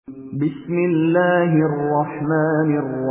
بسم الله الرحمن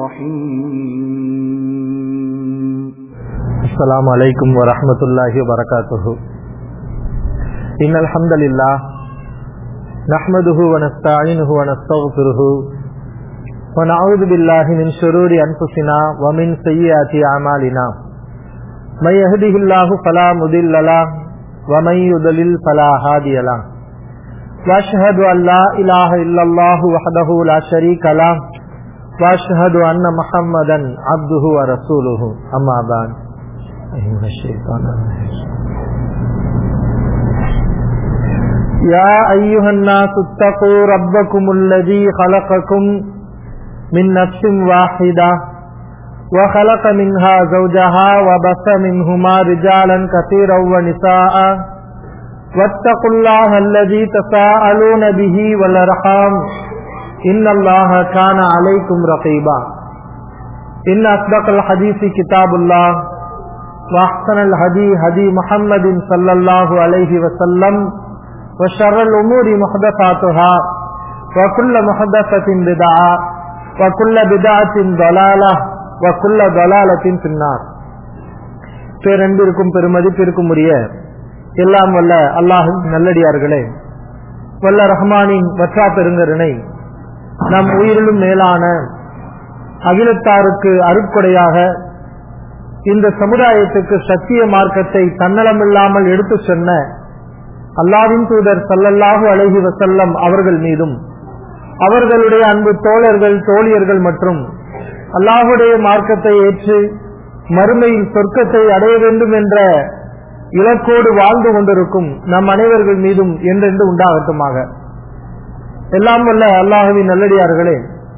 الرحيم السلام عليكم ورحمة الله وبركاته إن الحمد لله نحمده ونستعينه ونستغفره ونعوذ بالله من شرور أنفسنا ومن سيئات أعمالنا من يهده الله فلا مضل له ومن يضلل فلا هادي له واشهد ان لا اله الا الله وحده لا شريك له واشهد ان محمدا عبده ورسوله اما بعد أيها الشيطان الرجيم. يا ايها الناس اتقوا ربكم الذي خلقكم من نفس واحده وخلق منها زوجها وبث منهما رجالا كثيرا ونساء واتقوا الله الذي تساءلون به والارحام ان الله كان عليكم رقيبا ان اصدق الحديث كتاب الله واحسن الهدي هدي محمد صلى الله عليه وسلم وشر الامور محدثاتها وكل محدثه بدعه وكل بدعه ضلاله وكل ضلاله في النار பேரன்பிற்கும் பெருமதிப்பிற்கும் உரிய எல்லாம் வல்ல அல்லாஹின் நல்லடியார்களே வல்ல ரஹ்மானின் வற்றா பெருங்கருணை நம் உயிரிலும் மேலான அகிலத்தாருக்கு அருட்கொடையாக இந்த சமுதாயத்துக்கு சத்திய மார்க்கத்தை தன்னலமில்லாமல் எடுத்து சொன்ன அல்லாவின் தூதர் சல்லல்லாஹு அழகி வசல்லம் அவர்கள் மீதும் அவர்களுடைய அன்பு தோழர்கள் தோழியர்கள் மற்றும் அல்லாஹுடைய மார்க்கத்தை ஏற்று மறுமையில் சொர்க்கத்தை அடைய வேண்டும் என்ற இலக்கோடு வாழ்ந்து கொண்டிருக்கும் நம் அனைவர்கள் மீதும் என்றென்று உண்டாகட்டுமாக எல்லாம் வல்ல அல்லாஹுவின் நல்லடியார்களே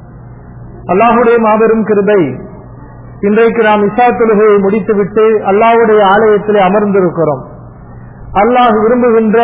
அல்லாஹுடைய மாபெரும் கிருபை இன்றைக்கு நாம் இசா தொழுகையை முடித்துவிட்டு அல்லாஹுடைய ஆலயத்திலே அமர்ந்திருக்கிறோம் அல்லாஹ் விரும்புகின்ற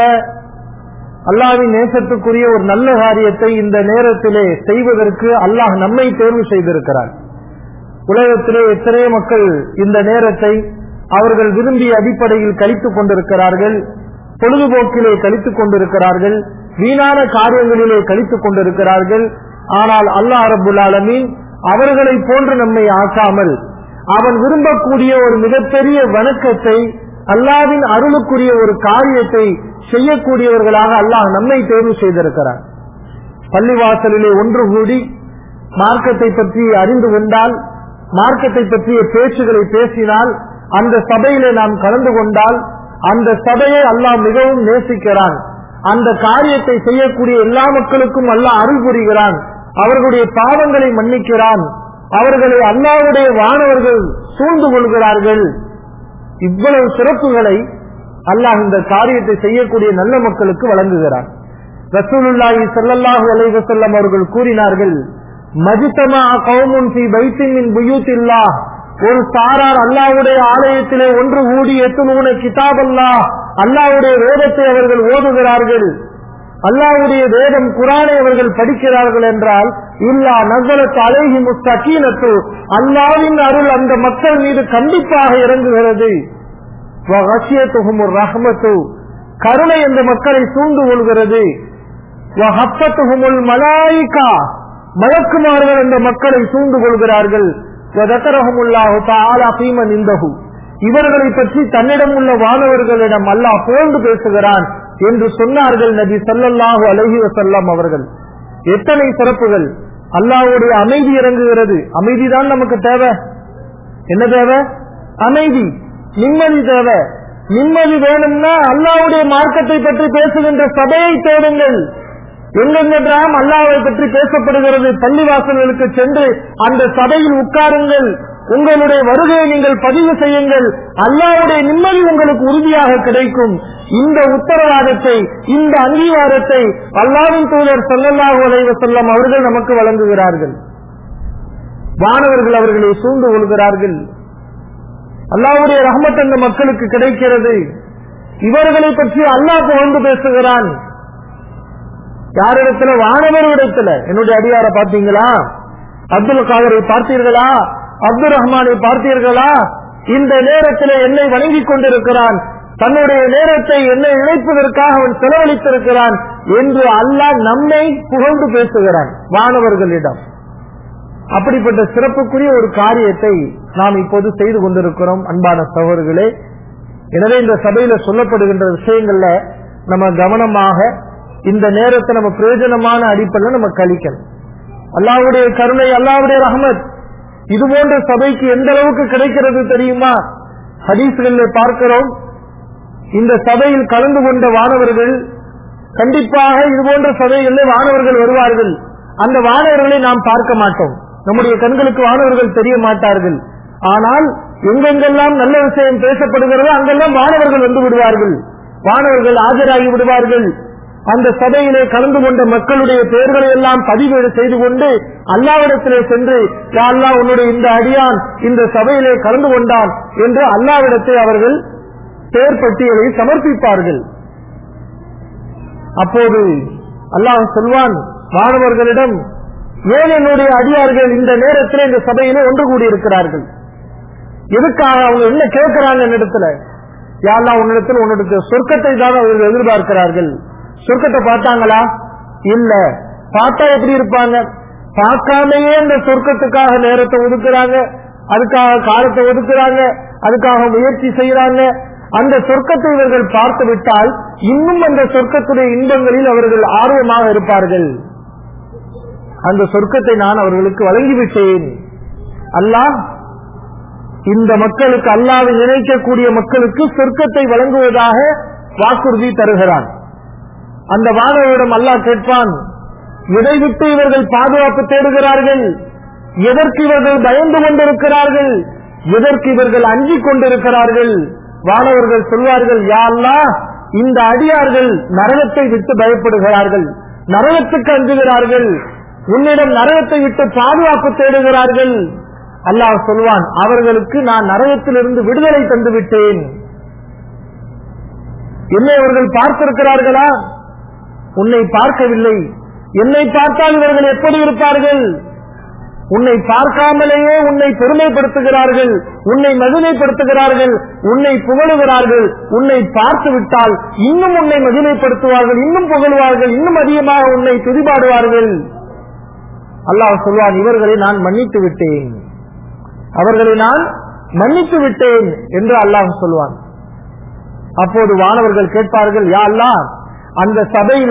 அல்லாவின் நேசத்துக்குரிய ஒரு நல்ல காரியத்தை இந்த நேரத்திலே செய்வதற்கு அல்லாஹ் நம்மை தேர்வு செய்திருக்கிறார் உலகத்திலே எத்தனையோ மக்கள் இந்த நேரத்தை அவர்கள் விரும்பிய அடிப்படையில் கழித்துக் கொண்டிருக்கிறார்கள் பொழுதுபோக்கிலே கழித்துக் கொண்டிருக்கிறார்கள் வீணான காரியங்களிலே கழித்துக் கொண்டிருக்கிறார்கள் ஆனால் அல்லாஹ் அரபுல் ஆலமீன் அவர்களை போன்று நம்மை ஆக்காமல் அவன் விரும்பக்கூடிய ஒரு மிகப்பெரிய வணக்கத்தை அல்லாவின் அருளுக்குரிய ஒரு காரியத்தை செய்யக்கூடியவர்களாக அல்லாஹ் நம்மை தேர்வு செய்திருக்கிறார் பள்ளிவாசலிலே ஒன்று கூடி மார்க்கத்தை பற்றி அறிந்து கொண்டால் மார்க்கத்தை பற்றிய பேச்சுகளை பேசினால் அந்த சபையிலே நாம் கலந்து கொண்டால் அந்த சபையை அல்லாஹ் மிகவும் நேசிக்கிறான் அந்த காரியத்தை செய்யக்கூடிய எல்லா மக்களுக்கும் அல்லாஹ் அருள் புரிகிறான் அவர்களுடைய பாவங்களை மன்னிக்கிறான் அவர்களை அல்லாவுடைய வானவர்கள் சூழ்ந்து கொள்கிறார்கள் இவ்வளவு சிறப்புகளை அல்லாஹ் இந்த காரியத்தை செய்யக்கூடிய நல்ல மக்களுக்கு வழங்குகிறான் ரசூலுல்லாஹி ஸல்லல்லாஹு அலைஹி வஸல்லம் அவர்கள் கூறினார்கள் மஜ்தமா கௌமுன் ஃபீ பைத்தின் மின் புயூத்தில்லாஹ் ஒரு சாரார் அல்லாவுடைய ஆலயத்திலே ஒன்று கூடி எத்துணூன கிதாப் அல்லா அல்லாவுடைய வேதத்தை அவர்கள் ஓதுகிறார்கள் அல்லாவுடைய வேதம் குரானை அவர்கள் படிக்கிறார்கள் என்றால் இல்லா நகலத்து அழகி முஸ்தகீனத்து அல்லாவின் அருள் அந்த மக்கள் மீது கண்டிப்பாக இறங்குகிறது ரஹமத்து கருணை அந்த மக்களை சூழ்ந்து கொள்கிறது மலாய்கா மலக்குமார்கள் அந்த மக்களை சூழ்ந்து கொள்கிறார்கள் இவர்களை பற்றி தன்னிடம் உள்ள வானவர்களிடம் அல்லாஹ் புகழ்ந்து பேசுகிறான் என்று சொன்னார்கள் நபி சல்லல்லாஹு அலஹி வசல்லாம் அவர்கள் எத்தனை சிறப்புகள் அல்லாவுடைய அமைதி இறங்குகிறது அமைதிதான் நமக்கு தேவை என்ன தேவை அமைதி நிம்மதி தேவை நிம்மதி வேணும்னா அல்லாவுடைய மார்க்கத்தை பற்றி பேசுகின்ற சபையை தேடுங்கள் எங்கெங்கெல்லாம் அல்லாவை பற்றி பேசப்படுகிறது பள்ளிவாசல்களுக்கு சென்று அந்த சபையில் உட்காருங்கள் உங்களுடைய வருகையை நீங்கள் பதிவு செய்யுங்கள் அல்லாவுடைய நிம்மதி உங்களுக்கு உறுதியாக கிடைக்கும் இந்த உத்தரவாதத்தை இந்த அங்கீகாரத்தை அல்லாவின் தூதர் சொல்லல்லாஹு அலைவ செல்லம் அவர்கள் நமக்கு வழங்குகிறார்கள் வானவர்கள் அவர்களை சூழ்ந்து கொள்கிறார்கள் அல்லாவுடைய ரஹமத் அந்த மக்களுக்கு கிடைக்கிறது இவர்களை பற்றி அல்லாஹ் புகழ்ந்து பேசுகிறான் யாரிடத்துல வானவரிடத்துல என்னுடைய அடியார பார்த்தீங்களா அப்துல் காதரை பார்த்தீர்களா அப்துல் ரஹ்மானை பார்த்தீர்களா இந்த நேரத்தில் என்னை வணங்கிக் கொண்டிருக்கிறான் தன்னுடைய நேரத்தை என்னை இணைப்பதற்காக அவன் செலவழித்திருக்கிறான் என்று அல்லாஹ் நம்மை புகழ்ந்து பேசுகிறான் வானவர்களிடம் அப்படிப்பட்ட சிறப்புக்குரிய ஒரு காரியத்தை நாம் இப்போது செய்து கொண்டிருக்கிறோம் அன்பான சகோதரர்களே எனவே இந்த சபையில சொல்லப்படுகின்ற விஷயங்கள்ல நம்ம கவனமாக இந்த நேரத்தை நம்ம பிரயோஜனமான அடிப்படையில் நம்ம கழிக்கணும் அல்லாவுடைய கருணை அல்லாவுடைய ரஹமத் இது போன்ற சபைக்கு எந்த அளவுக்கு கிடைக்கிறது தெரியுமா ஹதீஸ்களில் பார்க்கிறோம் இந்த சபையில் கலந்து கொண்ட வானவர்கள் கண்டிப்பாக இது போன்ற சபைகளில் வானவர்கள் வருவார்கள் அந்த வானவர்களை நாம் பார்க்க மாட்டோம் நம்முடைய கண்களுக்கு வானவர்கள் தெரிய மாட்டார்கள் ஆனால் எங்கெங்கெல்லாம் நல்ல விஷயம் பேசப்படுகிறதோ அங்கெல்லாம் வானவர்கள் வந்து விடுவார்கள் வானவர்கள் ஆஜராகி விடுவார்கள் அந்த சபையிலே கலந்து கொண்ட மக்களுடைய பெயர்களை எல்லாம் பதிவேடு செய்து கொண்டு அல்லாவிடத்திலே சென்று "யா அல்லாஹ் உன்னுடைய இந்த அடியான் இந்த சபையிலே கலந்து கொண்டான் என்று அல்லாவிடத்தை அவர்கள் பெயர் பட்டியலை சமர்ப்பிப்பார்கள் அப்போது அல்லாஹ் சொல்வான் மாணவர்களிடம் ஏன் என்னுடைய அடியார்கள் இந்த நேரத்தில் இந்த சபையிலே ஒன்று கூடியிருக்கிறார்கள் எதுக்காக அவங்க என்ன கேட்கிறாங்க என்னிடத்துல யாரெல்லாம் உன்னிடத்தில் உன்னிடத்தில் சொர்க்கத்தை தான் அவர்கள் எதிர்பார்க்கிறார்கள் சொர்க்கத்தை பார்த்தாங்களா இல்ல பார்த்தா எப்படி இருப்பாங்க பார்க்காமையே இந்த சொர்க்கத்துக்காக நேரத்தை ஒதுக்குறாங்க அதுக்காக காலத்தை ஒதுக்குறாங்க அதுக்காக முயற்சி செய்யறாங்க அந்த சொர்க்கத்தை இவர்கள் பார்த்து விட்டால் இன்னும் அந்த சொர்க்கத்துடைய இன்பங்களில் அவர்கள் ஆர்வமாக இருப்பார்கள் அந்த சொர்க்கத்தை நான் அவர்களுக்கு வழங்கிவிட்டேன் அல்லாஹ் இந்த மக்களுக்கு அல்லாவை நினைக்கக்கூடிய மக்களுக்கு சொர்க்கத்தை வழங்குவதாக வாக்குறுதி தருகிறான் அந்த வானவரிடம் அல்லாஹ் கேட்பான் எதை விட்டு இவர்கள் பாதுகாப்பு தேடுகிறார்கள் எதற்கு இவர்கள் பயந்து கொண்டிருக்கிறார்கள் எதற்கு இவர்கள் அஞ்சிக் கொண்டிருக்கிறார்கள் வானவர்கள் சொல்வார்கள் யா அல்லாஹ் இந்த அடியார்கள் நரகத்தை விட்டு பயப்படுகிறார்கள் நரகத்துக்கு அஞ்சுகிறார்கள் உன்னிடம் நரகத்தை விட்டு பாதுகாப்பு தேடுகிறார்கள் அல்லாஹ் சொல்வான் அவர்களுக்கு நான் நரகத்திலிருந்து விடுதலை தந்து விட்டேன் என்னை அவர்கள் பார்த்திருக்கிறார்களா உன்னை பார்க்கவில்லை என்னை பார்த்தால் இவர்கள் எப்படி இருப்பார்கள் உன்னை பார்க்காமலேயே உன்னை பெருமைப்படுத்துகிறார்கள் உன்னை மகிமைப்படுத்துகிறார்கள் உன்னை புகழுகிறார்கள் உன்னை பார்த்து விட்டால் இன்னும் உன்னை மகிமைப்படுத்துவார்கள் இன்னும் புகழுவார்கள் இன்னும் அதிகமாக உன்னை துதிபாடுவார்கள் அல்லாஹ் சொல்வான் இவர்களை நான் மன்னித்து விட்டேன் அவர்களை நான் மன்னித்து விட்டேன் என்று அல்லாஹ் சொல்வான் அப்போது வானவர்கள் கேட்பார்கள் யா அல்லாஹ் அந்த சபையில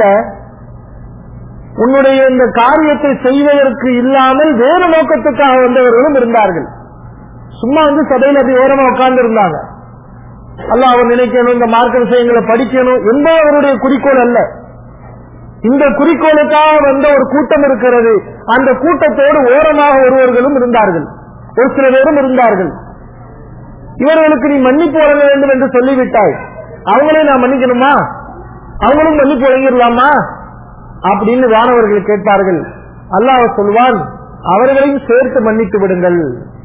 உன்னுடைய இந்த காரியத்தை செய்வதற்கு இல்லாமல் வேறு நோக்கத்துக்காக வந்தவர்களும் இருந்தார்கள் சும்மா வந்து சபையில அப்படி ஓரமா உட்கார்ந்து இருந்தாங்க அல்ல அவர் நினைக்கணும் இந்த மார்க்க விஷயங்களை படிக்கணும் என்பது அவருடைய குறிக்கோள் அல்ல இந்த குறிக்கோளுக்காக வந்த ஒரு கூட்டம் இருக்கிறது அந்த கூட்டத்தோடு ஓரமாக ஒருவர்களும் இருந்தார்கள் ஒரு சில பேரும் இருந்தார்கள் இவர்களுக்கு நீ மன்னிப்பு வழங்க வேண்டும் என்று சொல்லிவிட்டாய் அவங்களே நான் மன்னிக்கணுமா அவங்களும் மன்னிப்பு வழங்கிடலாமா அப்படின்னு வானவர்கள் கேட்பார்கள் அல்லாஹ் சொல்வான் அவர்களையும் சேர்த்து மன்னித்து விடுங்கள்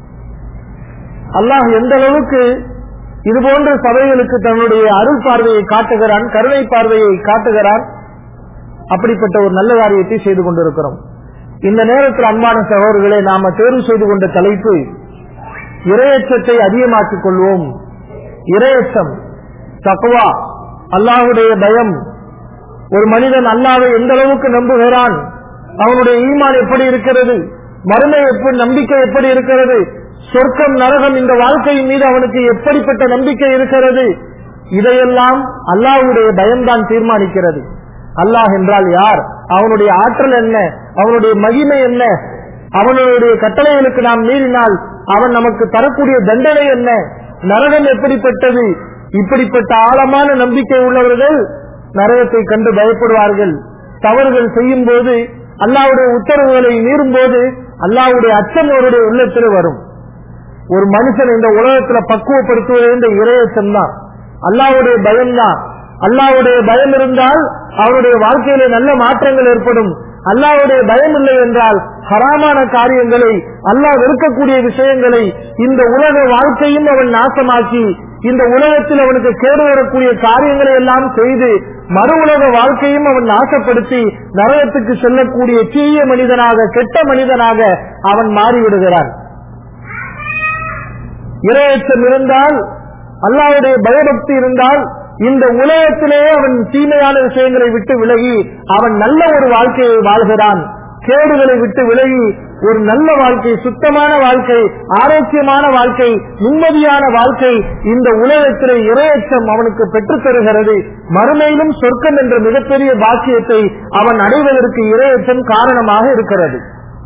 அல்லாஹ் எந்த அளவுக்கு இது போன்ற சபைகளுக்கு தன்னுடைய அருள் பார்வையை காட்டுகிறான் கருணை பார்வையை காட்டுகிறான் அப்படிப்பட்ட ஒரு நல்ல காரியத்தை செய்து கொண்டிருக்கிறோம் இந்த நேரத்தில் அன்பான சகோதரர்களை நாம தேர்வு செய்து கொண்ட தலைப்பு இரையச்சத்தை அதிகமாக்கிக் கொள்வோம் இரையச்சம் தக்குவா அல்லாஹுடைய பயம் ஒரு மனிதன் அல்லாவை எந்த அளவுக்கு நம்புகிறான் அவனுடைய ஈமான் எப்படி இருக்கிறது மறுமை எப்படி நம்பிக்கை எப்படி இருக்கிறது சொர்க்கம் நரகம் இந்த வாழ்க்கையின் மீது அவனுக்கு எப்படிப்பட்ட நம்பிக்கை இருக்கிறது இதையெல்லாம் அல்லாஹுடைய பயம்தான் தீர்மானிக்கிறது அல்லாஹ் என்றால் யார் அவனுடைய ஆற்றல் என்ன அவனுடைய மகிமை என்ன அவனுடைய கட்டளைகளுக்கு நாம் மீறினால் அவன் நமக்கு தரக்கூடிய தண்டனை என்ன நரகம் எப்படிப்பட்டது இப்படிப்பட்ட ஆழமான நம்பிக்கை உள்ளவர்கள் நரகத்தை கண்டு பயப்படுவார்கள் தவறுகள் செய்யும் போது அல்லாவுடைய உத்தரவுகளை மீறும் போது அல்லாவுடைய அச்சம் அவருடைய உள்ளத்தில் வரும் ஒரு மனுஷன் இந்த உலகத்துல பக்குவப்படுத்துவது இந்த இரையச்சம் தான் அல்லாவுடைய பயம் தான் அல்லாவுடைய பயம் இருந்தால் அவருடைய வாழ்க்கையிலே நல்ல மாற்றங்கள் ஏற்படும் அல்லாவுடைய பயம் இல்லை என்றால் ஹராமான காரியங்களை அல்லாஹ் வெறுக்கக்கூடிய விஷயங்களை இந்த உலக வாழ்க்கையும் அவன் நாசமாக்கி இந்த உலகத்தில் அவனுக்கு கேடு வரக்கூடிய காரியங்களை எல்லாம் செய்து மறு உலக வாழ்க்கையும் அவன் நாசப்படுத்தி நரகத்துக்கு செல்லக்கூடிய தீய மனிதனாக கெட்ட மனிதனாக அவன் மாறிவிடுகிறான் இரையச்சம் இருந்தால் அல்லாவுடைய பயபக்தி இருந்தால் இந்த உலகத்திலேயே அவன் தீமையான விஷயங்களை விட்டு விலகி அவன் நல்ல ஒரு வாழ்க்கையை வாழ்கிறான் கேடுகளை விட்டு விலகி ஒரு நல்ல வாழ்க்கை சுத்தமான வாழ்க்கை ஆரோக்கியமான வாழ்க்கை நிம்மதியான வாழ்க்கை இந்த உலகத்திலே இரையச்சம் அவனுக்கு பெற்றுத் தருகிறது மறுமையிலும் சொர்க்கம் என்ற மிகப்பெரிய பாக்கியத்தை அவன் அடைவதற்கு இரையச்சம் காரணமாக இருக்கிறது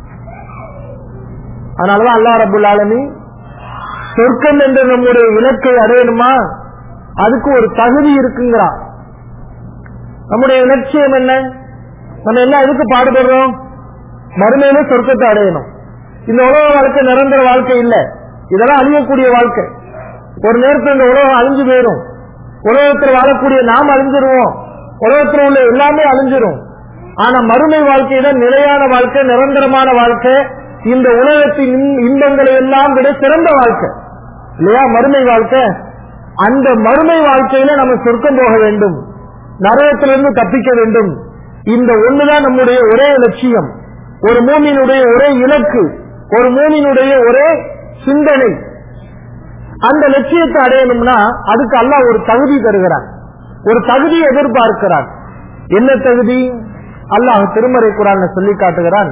அதனாலதான் அல்லா ரபுல் ஆலமி சொர்க்கம் என்ற நம்முடைய இலக்கை அடையணுமா அதுக்கு ஒரு தகுதி இருக்குங்கிறான் நம்முடைய இலட்சியம் என்ன நம்ம எல்லாம் எதுக்கு பாடுபடுறோம் மறுமையில சொர்க்கத்தை அடையணும் இந்த உலக வாழ்க்கை நிரந்தர வாழ்க்கை இல்ல இதெல்லாம் அழியக்கூடிய வாழ்க்கை ஒரு நேரத்தில் இந்த உலகம் அழிஞ்சு போயிடும் உலகத்தில் வாழக்கூடிய நாம் அழிஞ்சிருவோம் உலகத்தில் உள்ள எல்லாமே அழிஞ்சிரும் ஆனா மறுமை வாழ்க்கை தான் நிலையான வாழ்க்கை நிரந்தரமான வாழ்க்கை இந்த உலகத்தின் இன்- இன்பங்களை எல்லாம் விட சிறந்த வாழ்க்கை இல்லையா மறுமை வாழ்க்கை அந்த மறுமை வாழ்க்கையில நம்ம சொர்க்கம் போக வேண்டும் நரகத்திலிருந்து தப்பிக்க வேண்டும் இந்த ஒண்ணுதான் நம்முடைய ஒரே லட்சியம் ஒரு மூமியினுடைய ஒரே இலக்கு ஒரு மூமியினுடைய ஒரே சிந்தனை அந்த லட்சியத்தை அடையணும்னா அதுக்கு அல்லாஹ் ஒரு தகுதி தருகிறான் ஒரு தகுதி எதிர்பார்க்கிறான் என்ன தகுதி அல்லாஹ் திருமறை குரான் சொல்லி காட்டுகிறான்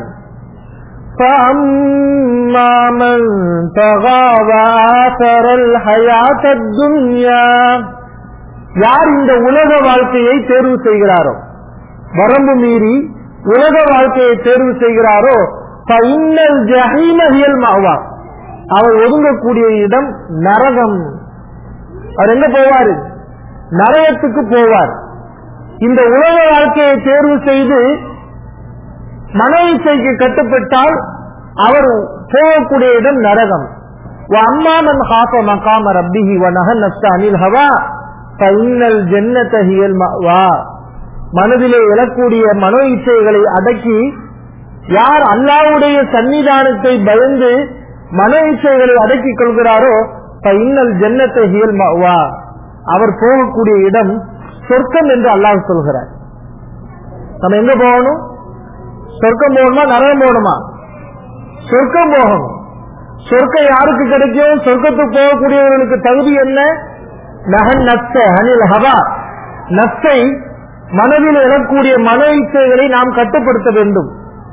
فأما من طغى وآثر الحياة الدنيا யார் இந்த உலக வாழ்க்கையை தேர்வு செய்கிறாரோ வரம்பு மீறி உலக வாழ்க்கையை தேர்வு செய்கிறாரோ இன்னல் ஜஹீமஹியல் மாவா அவர் ஒதுங்கக்கூடிய இடம் நரகம் அவர் எங்க போவாரு நரகத்துக்கு போவார் இந்த உலக வாழ்க்கையை தேர்வு செய்து மன இச்சைக்கு கட்டுப்பட்டால் அவர் போகக்கூடிய இடம் நரகம் அம்மாமன் ஹாஃப மகாம ரப்பிஹி வனஹ நப்ச அனில் ஹவா ஃபைனல் ஜன்னத ஹியல் மஅவா மனதிலே எழக்கூடிய மனோ இச்சைகளை அடக்கி யார் அல்லாவுடைய சன்னிதானத்தை பயந்து மன இச்சைகளை அடக்கிக் கொள்கிறாரோ இன்னல் ஜன்னத்தை ஹியல் மஅவா அவர் போகக்கூடிய இடம் சொர்க்கம் என்று அல்லாஹ் சொல்கிறார் நம்ம எங்க போகணும் சொர்க்கம் போகணுமா நரகம் போகணுமா சொர்க்கம் போகணும் சொர்க்கம் யாருக்கு கிடைக்கும் சொர்க்கத்துக்கு போகக்கூடியவர்களுக்கு தகுதி என்ன நகன் நப்ச அனில் ஹவா நப்சை மனதில் எழக்கூடிய மன இச்சைகளை நாம் கட்டுப்படுத்த வேண்டும்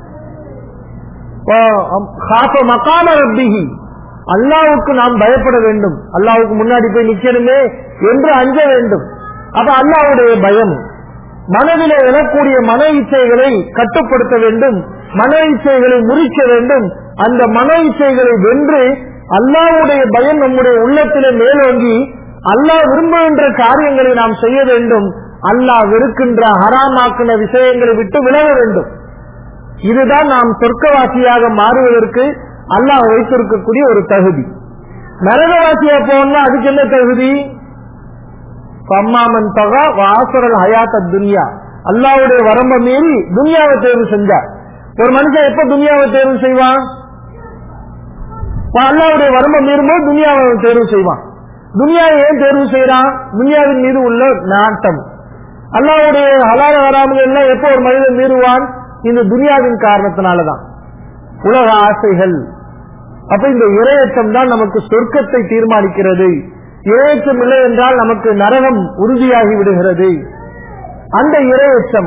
மகாம ரப்பிஹி அல்லாவுக்கு நாம் பயப்பட வேண்டும் அல்லாவுக்கு முன்னாடி போய் நிக்கணுமே என்று அஞ்ச வேண்டும் அப்ப அல்லாவுடைய பயம் மனதில் எழக்கூடிய மன இச்சைகளை கட்டுப்படுத்த வேண்டும் மன இச்சைகளை முறிக்க வேண்டும் அந்த மன இச்சைகளை வென்று அல்லாவுடைய பயம் நம்முடைய உள்ளத்திலே மேலோங்கி அல்லாஹ் விரும்புகின்ற காரியங்களை நாம் செய்ய வேண்டும் அல்லாஹ் வெறுக்கின்ற ஹராமாக்கின விஷயங்களை விட்டு விலக வேண்டும் இதுதான் நாம் சொர்க்கவாசியாக மாறுவதற்கு அல்லாஹ் வைத்திருக்கக்கூடிய ஒரு தகுதி நரகவாசியா போனா அதுக்கு என்ன தகுதி பம்மாமன் தகா வாசரல் ஹயாத்த துனியா அல்லாவுடைய வரம்ப மீறி துனியாவை தேர்வு செஞ்சார் ஒரு மனுஷன் எப்ப துனியாவை தேர்வு செய்வான் அல்லாவுடைய வரம்ப மீறும்போது துனியாவை அவன் தேர்வு செய்வான் துனியாவை ஏன் தேர்வு செய்யறான் துனியாவின் மீது உள்ள நாட்டம் அல்லாவுடைய ஹலால வராமல் எல்லாம் எப்போ ஒரு மனிதன் மீறுவான் இந்த துனியாவின் காரணத்தினாலதான் உலக ஆசைகள் அப்ப இந்த இரையச்சம் தான் நமக்கு சொர்க்கத்தை தீர்மானிக்கிறது இரையச்சம் இல்லை என்றால் நமக்கு நரகம் உறுதியாகி விடுகிறது அந்த இரையச்சம்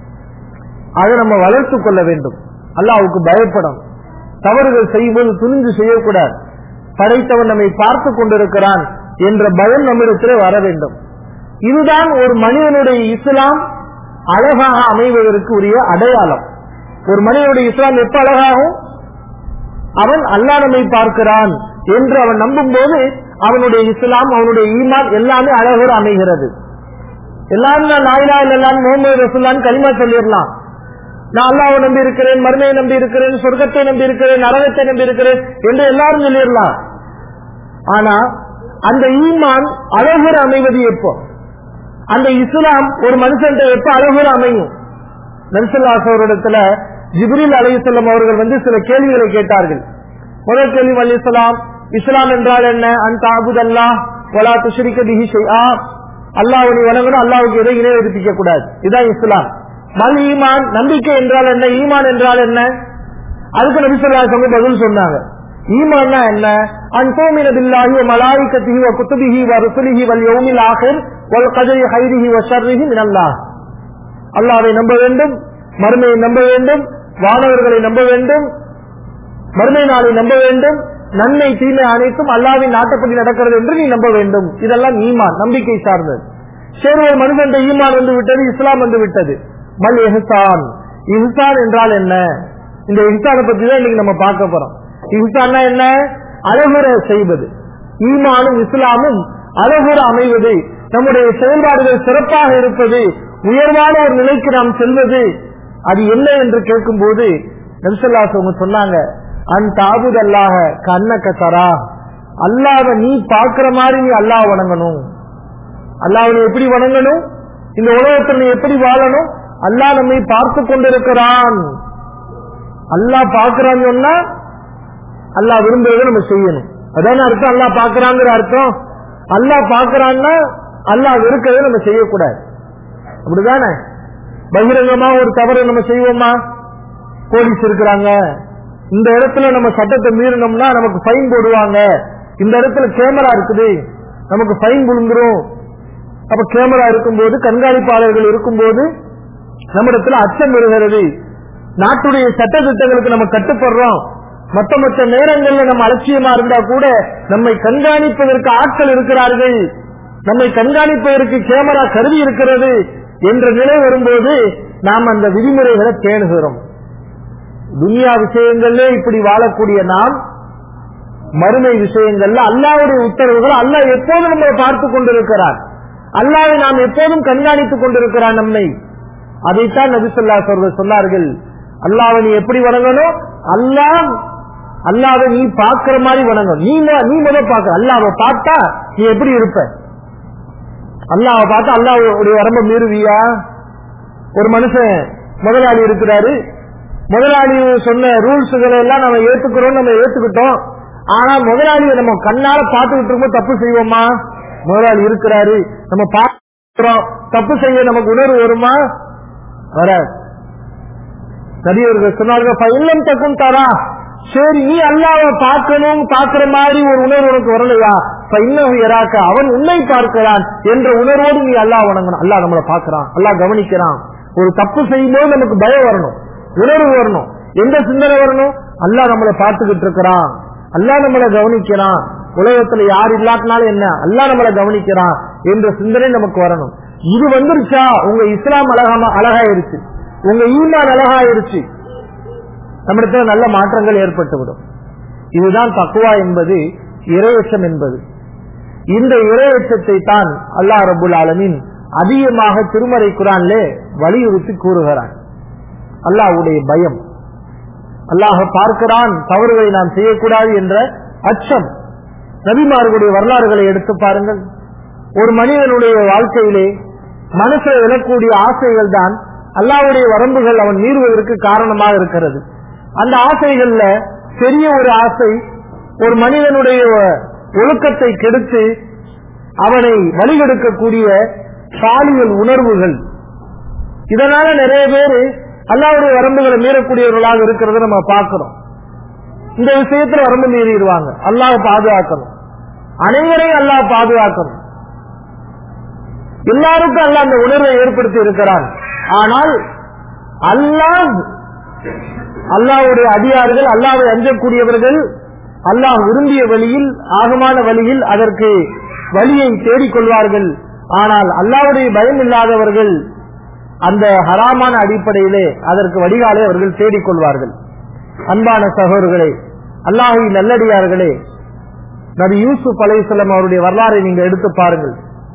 அதை நம்ம வளர்த்துக் கொள்ள வேண்டும் அல்லாவுக்கு பயப்படும் தவறுகள் செய்வது துணிந்து செய்யக்கூடாது படைத்தவன் நம்மை பார்த்து கொண்டிருக்கிறான் என்ற பயம் நம்மிடத்திலே வர வேண்டும் இதுதான் ஒரு மனிதனுடைய இஸ்லாம் அழகாக அமைவதற்கு உரிய அடையாளம் ஒரு மனிதனுடைய இஸ்லாம் எப்ப அழகாகும் அவன் அல்லா நம்மை பார்க்கிறான் என்று அவன் நம்பும் போது அவனுடைய இஸ்லாம் அவனுடைய ஈமான் எல்லாமே அழகோடு அமைகிறது எல்லாரும் நான் நாயிலா இல்லலாம் முகமது ரசுல்லான் கலிமா சொல்லிடலாம் நான் அல்லாவை நம்பி இருக்கிறேன் மருமையை நம்பி இருக்கிறேன் சொர்க்கத்தை நம்பி இருக்கிறேன் நரகத்தை நம்பி இருக்கிறேன் என்று எல்லாரும் சொல்லிடலாம் ஆனா அந்த ஈமான் அழகுற அமைவது எப்போ அந்த இஸ்லாம் ஒரு மனுஷன் எப்ப அழகுற அமையும் நரிசல்லாசவரிடத்துல ஜிப்ரில் அலையுசல்லம் அவர்கள் வந்து சில கேள்விகளை கேட்டார்கள் முதல் கேள்வி அலிசலாம் இஸ்லாம் என்றால் என்ன அந்த அபுதல்லா ஒலா துஷரிக்க பிஹி ஷைஆ அல்லாஹ் நீ வணங்கணும் அல்லாவுக்கு எதை இணை எடுப்பிக்க கூடாது இதுதான் இஸ்லாம் மல் ஈமான் நம்பிக்கை என்றால் என்ன ஈமான் என்றால் என்ன அதுக்கு நபிசல்லாசங்க பதில் சொன்னாங்க ஈமான்னா என்ன அன் தூமின பில்லாஹி வ மலாயிகத்திஹி வ குத்துபிஹி வ ருசுலிஹி வல் யௌமில் ஆகிர் வல் கதரி ஹைரிஹி வஷர்ரிஹி மினல்லாஹ் அல்லாவை நம்ப வேண்டும் மறுமையை நம்ப வேண்டும் வானவர்களை நம்ப வேண்டும் மறுமை நாளை நம்ப வேண்டும் நன்மை தீமை அனைத்தும் அல்லாவின் நாட்டப்படி நடக்கிறது என்று நீ நம்ப வேண்டும் இதெல்லாம் ஈமான் நம்பிக்கை சார்ந்தது சரி ஒரு மனிதன் ஈமான் வந்து விட்டது இஸ்லாம் வந்து விட்டது மல் இஹ்சான் இஹ்சான் என்றால் என்ன இந்த இஹ்சானை பத்தி தான் இன்னைக்கு நம்ம பார்க்க போறோம் இஹ்சான்னா என்ன அழகுற செய்வது ஈமானும் இஸ்லாமும் அழகுற அமைவது நம்முடைய செயல்பாடுகள் சிறப்பாக இருப்பது உயர்வான ஒரு நிலைக்கு நாம் செல்வது அது என்ன என்று கேட்கும் போது நபிசல்லாஸ் அவங்க சொன்னாங்க அன் தாபுத் அல்லாஹ கண்ணக்க தரா அல்லாத நீ பாக்குற மாதிரி நீ அல்லாஹ் வணங்கணும் அல்லாஹ் எப்படி வணங்கணும் இந்த உலகத்தில் நீ எப்படி வாழணும் அல்லாஹ் நம்மை பார்த்து கொண்டிருக்கிறான் அல்லாஹ் பார்க்கிறான்னு சொன்னா அல்லாஹ் விரும்புறதை நம்ம செய்யணும் அதான அர்த்தம் அல்லாஹ் பார்க்கறாங்கிற அர்த்தம் அல்லாஹ் பார்க்கறான்னா அல்லாஹ் வெறுக்கிறதை நம்ம செய்யக்கூடாது அப்படிதானே பகிரங்கமா ஒரு தவறை நம்ம செய்வோமா போலீஸ் இருக்கிறாங்க இந்த இடத்துல நம்ம சட்டத்தை மீறினோம்னா நமக்கு ஃபைன் போடுவாங்க இந்த இடத்துல கேமரா இருக்குது நமக்கு ஃபைன் விழுந்துரும் அப்ப கேமரா இருக்கும்போது கண்காணிப்பாளர்கள் இருக்கும்போது நம்மிடத்துல அச்சம் வருகிறது நாட்டுடைய சட்ட திட்டங்களுக்கு நம்ம கட்டுப்படுறோம் மற்ற மற்ற நேரங்கள்ல நம்ம அலட்சியமா இருந்தா கூட நம்மை கண்காணிப்பதற்கு ஆட்கள் இருக்கிறார்கள் நம்மை கண்காணிப்பதற்கு கேமரா கருவி இருக்கிறது என்ற நிலை வரும்போது நாம் அந்த விதிமுறைகளை பேணுகிறோம் துனியா விஷயங்கள்ல இப்படி வாழக்கூடிய நாம் மறுமை விஷயங்கள்ல அல்லாவுடைய உத்தரவுகள் அல்லாஹ் எப்போதும் நம்மளை பார்த்து கொண்டிருக்கிறார் அல்லாவை நாம் எப்போதும் கண்காணித்துக் கொண்டிருக்கிறார் நம்மை அதைத்தான் நபிசுல்லா சொல்றது சொன்னார்கள் அல்லாவை நீ எப்படி வணங்கணும் அல்லாஹ் அல்லாவை நீ பாக்குற மாதிரி வணங்கும் நீ மொ- நீ முதல் பாக்க அல்லாவை பார்த்தா நீ எப்படி இருப்ப அல்லாவை பார்த்தா அல்லாவுடைய வரம்ப மீறுவியா ஒரு மனுஷன் முதலாளி இருக்கிறாரு முதலாளி சொன்ன ரூல்ஸ்களை எல்லாம் நம்ம ஏத்துக்கிறோம் நம்ம ஏத்துக்கிட்டோம் ஆனா முதலாளியை நம்ம கண்ணால பார்த்துக்கிட்டு இருக்கும்போது தப்பு செய்வோமா முதலாளி இருக்கிறாரு நம்ம பார்க்கிறோம் தப்பு செய்ய நமக்கு உணர்வு வருமா வராது நபியவர்கள் சொன்னார்கள் "ஃபைல்லம் தக்கும் தரா சரி நீ அல்லாவை பார்க்கணும் பார்க்கிற மாதிரி ஒரு உணர்வு உனக்கு வரலையா இன்னும் இராக்க அவன் உன்னை பார்க்கிறான் என்ற உணர்வோடு நீ அல்லாஹ் வணங்கணும் அல்லாஹ் நம்மளை பார்க்கிறான் அல்லாஹ் கவனிக்கிறான் ஒரு தப்பு செய்யும்போது நமக்கு பயம் வரணும் உணர்வு வரணும் எந்த சிந்தனை வரணும் அல்லாஹ் நம்மளை பார்த்துக்கிட்டு இருக்கிறான் அல்லாஹ் நம்மளை கவனிக்கிறான் உலகத்துல யார் இல்லாட்டினாலும் என்ன அல்லாஹ் நம்மளை கவனிக்கிறான் என்ற சிந்தனை நமக்கு வரணும் இது வந்துருச்சா உங்க இஸ்லாம் அழகாம அழகாயிருச்சு உங்க ஈமான் அழகாயிருச்சு நம்மிடத்துல நல்ல மாற்றங்கள் ஏற்பட்டுவிடும் இதுதான் தக்குவா என்பது இரையச்சம் என்பது இந்த இரையச்சத்தை தான் அல்லாஹ் ரபுல் ஆலமின் அதிகமாக திருமறை குரான்லே வலியுறுத்தி கூறுகிறான் அல்லாஹ்வுடைய பயம் அல்லாஹ் பார்க்கிறான் தவறுகளை நாம் செய்யக்கூடாது என்ற அச்சம் நபிமார்களுடைய வரலாறுகளை எடுத்து பாருங்கள் ஒரு மனிதனுடைய வாழ்க்கையிலே மனசை விழக்கூடிய ஆசைகள் தான் அல்லாவுடைய வரம்புகள் அவன் மீறுவதற்கு காரணமாக இருக்கிறது அந்த ஆசைகள்ல பெரிய ஒரு ஆசை ஒரு மனிதனுடைய ஒழுக்கத்தை கெடுத்து அவனை வழிகெடுக்கக்கூடிய சாலியல் உணர்வுகள் இதனால நிறைய பேர் அல்லாவுடைய வரம்புகளை மீறக்கூடியவர்களாக இருக்கிறத நம்ம பார்க்கிறோம் இந்த விஷயத்துல வரம்பு மீறிடுவாங்க அல்லாஹ் பாதுகாக்கணும் அனைவரையும் அல்லாஹ் பாதுகாக்கணும் எல்லாருக்கும் அல்லாஹ் அந்த உணர்வை ஏற்படுத்தி இருக்கிறான் ஆனால் அல்லாஹ் அல்லாஹ்வுடைய அடியார்கள் அல்லாவை அஞ்சக்கூடியவர்கள் அல்லாஹ் விரும்பிய வழியில் ஆகமான வழியில் அதற்கு வழியை தேடிக்கொள்வார்கள் ஆனால் அல்லாவுடைய பயம் இல்லாதவர்கள் அந்த ஹராமான அடிப்படையிலே அதற்கு வடிகாலை அவர்கள் தேடிக்கொள்வார்கள் அன்பான சகோதரர்களே அல்லாஹி நல்லடியார்களே நபி யூசுப் அலைஹிஸ்ஸலாம் அவருடைய வரலாறை நீங்க எடுத்து பாருங்கள்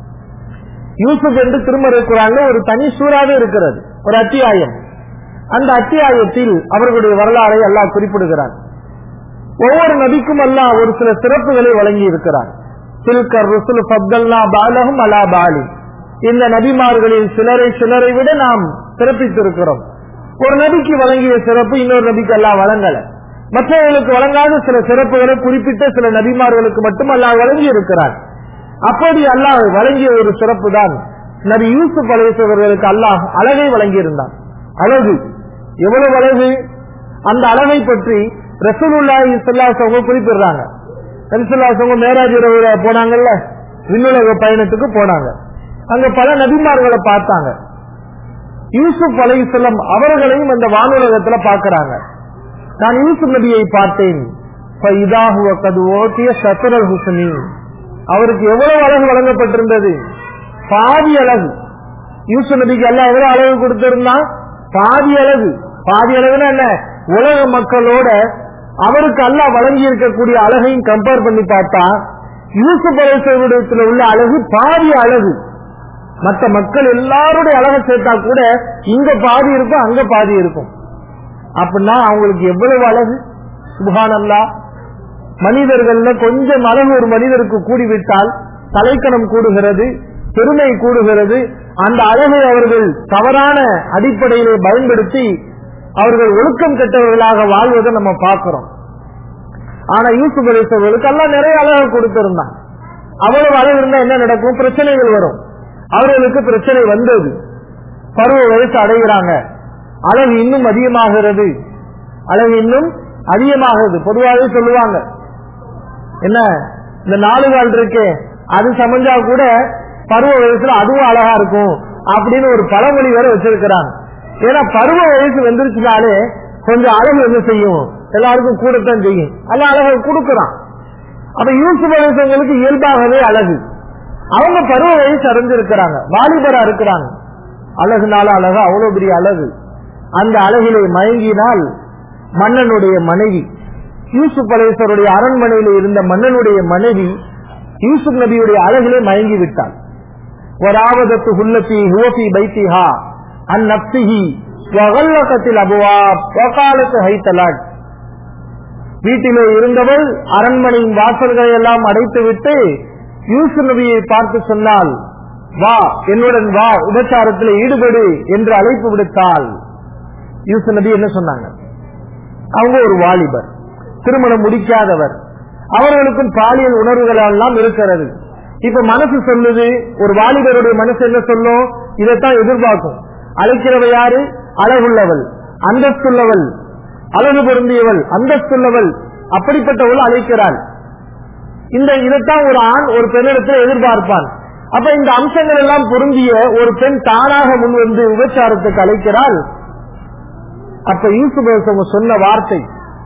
யூசுப் என்று திருமறை குரான்ல ஒரு தனி சூறாவே இருக்கிறது ஒரு அத்தியாயம் அந்த அத்தியாயத்தில் அவர்களுடைய வரலாறை அல்லாஹ் குறிப்பிடுகிறார் ஒவ்வொரு நபிக்கும் அல்லாஹ் ஒரு சில சிறப்புகளை வழங்கி இருக்கிறார் சில்கர் ருசுல் ஃபத்தல்னா பாலகும் அலா பாலி இந்த நபிமார்களில் சிலரை சிலரை விட நாம் சிறப்பித்திருக்கிறோம் ஒரு நபிக்கு வழங்கிய சிறப்பு இன்னொரு நபிக்கு அல்லாஹ் வழங்கல மற்றவர்களுக்கு வழங்காத சில சிறப்புகளை குறிப்பிட்ட சில நபிமார்களுக்கு மட்டும் அல்லாஹ் வழங்கி இருக்கிறார் அப்படி அல்லாஹ் வழங்கிய ஒரு சிறப்பு தான் நபி யூசுப் அலைசவர்களுக்கு அல்லாஹ் அழகை வழங்கியிருந்தான் அழகு எவ்வளவு அழகு அந்த அழகை பற்றி ரசூலுல்லாஹி ஸல்லல்லாஹு அவங்க குறிப்பிடுறாங்க ரசூலுல்லாஹி அவங்க மேராஜ் இரவுல போனாங்கல்ல விண்ணுலக பயணத்துக்கு போனாங்க அங்க பல நபிமார்களை பார்த்தாங்க யூசுப் அலைஹிஸ்ஸலாம் அவர்களையும் அந்த வானுலகத்துல பார்க்கறாங்க நான் யூசுப் நபியை பார்த்தேன் ஃபைதாஹு வகத் ஓட்டிய ஷத்ரல் ஹுஸ்னி அவருக்கு எவ்வளவு அழகு வழங்கப்பட்டிருந்தது பாதி அழகு யூசுப் நபிக்கு எல்லாம் எவ்வளவு அழகு கொடுத்திருந்தான் பாதி அழகு பாதி அழகுன்னா என்ன உலக மக்களோட அவருக்கு அல்லாஹ் வழங்கி இருக்கக்கூடிய அழகையும் கம்பேர் பண்ணி பார்த்தா யூசுப் அலைசவிடத்தில் உள்ள அழகு பாதி அழகு மற்ற மக்கள் எல்லாருடைய அழகை சேர்த்தா கூட இங்க பாதி இருக்கும் அங்க பாதி இருக்கும் அப்படின்னா அவங்களுக்கு எவ்வளவு அழகு சுபானல்லா மனிதர்கள்ல கொஞ்சம் அழகு ஒரு மனிதருக்கு கூடிவிட்டால் தலைக்கணம் கூடுகிறது பெருமை கூடுகிறது அந்த அழகை அவர்கள் தவறான அடிப்படையிலே பயன்படுத்தி அவர்கள் ஒழுக்கம் கெட்டவர்களாக வாழ்வதை நம்ம பார்க்கிறோம் ஆனா யூசுப் அலிசவர்களுக்கு எல்லாம் நிறைய அழகு கொடுத்திருந்தான் அவ்வளவு அழகு இருந்தா என்ன நடக்கும் பிரச்சனைகள் வரும் அவர்களுக்கு பிரச்சனை வந்தது பருவ வயசு அடைகிறாங்க அழகு இன்னும் அதிகமாகிறது அழகு இன்னும் அதிகமாகுது பொதுவாகவே சொல்லுவாங்க என்ன இந்த நாலு கால் இருக்கே அது சமைஞ்சா கூட பருவ வயசுல அதுவும் அழகா இருக்கும் அப்படின்னு ஒரு பழமொழி வேற வச்சிருக்கிறாங்க ஏன்னா பருவ வயசு வந்துருச்சுனாலே கொஞ்சம் அழகு என்ன செய்யும் எல்லாருக்கும் கூடத்தான் செய்யும் அல்ல அழகை கொடுக்கறான் அப்ப யூசுப் வயசுங்களுக்கு இயல்பாகவே அழகு அவங்க பருவ வயசு அடைஞ்சிருக்கிறாங்க வாலிபரா இருக்கிறாங்க அழகுனால அழகு அவ்வளவு பெரிய அழகு அந்த அழகிலே மயங்கினால் மன்னனுடைய மனைவி யூசுப் அலேசருடைய அரண்மனையில் இருந்த மன்னனுடைய மனைவி யூசுப் நபியுடைய அழகிலே மயங்கி விட்டாள் வராவதத்து ஹுல்லத்தி ஹுவபி பைத்திஹா அந்நப்சிஹி வகல்லகத்தில் அபுவா வகாலத்து ஹைத்தலாட் வீட்டிலே இருந்தவள் அரண்மனையின் வாசல்களை எல்லாம் அடைத்துவிட்டு யூசுப் நபியை பார்த்து சொன்னால் வா என்னுடன் வா உபச்சாரத்தில் ஈடுபடு என்று அழைப்பு விடுத்தாள் யூசுப் நபி என்ன சொன்னாங்க அவங்க ஒரு வாலிபர் திருமணம் முடிக்காதவர் அவர்களுக்கும் பாலியல் உணர்வுகள் எல்லாம் இருக்கிறது இப்ப மனசு சொல்லுது ஒரு வாலிபருடைய மனசு என்ன சொல்லும் இதைத்தான் எதிர்பார்க்கும் அழைக்கிறவ யாரு அழகுள்ளவள் அந்தஸ்துள்ளவள் அழகு பொருந்தியவள் அந்தஸ்துள்ளவள் அப்படிப்பட்டவள் அழைக்கிறாள் இந்த இதைத்தான் ஒரு ஆண் ஒரு பெண்ணிடத்தில் எதிர்பார்ப்பான் அப்ப இந்த அம்சங்கள் எல்லாம் பொருந்திய ஒரு பெண் தானாக முன் வந்து விபச்சாரத்துக்கு அழைக்கிறாள் அப்ப யூசுப் சொன்ன வார்த்தை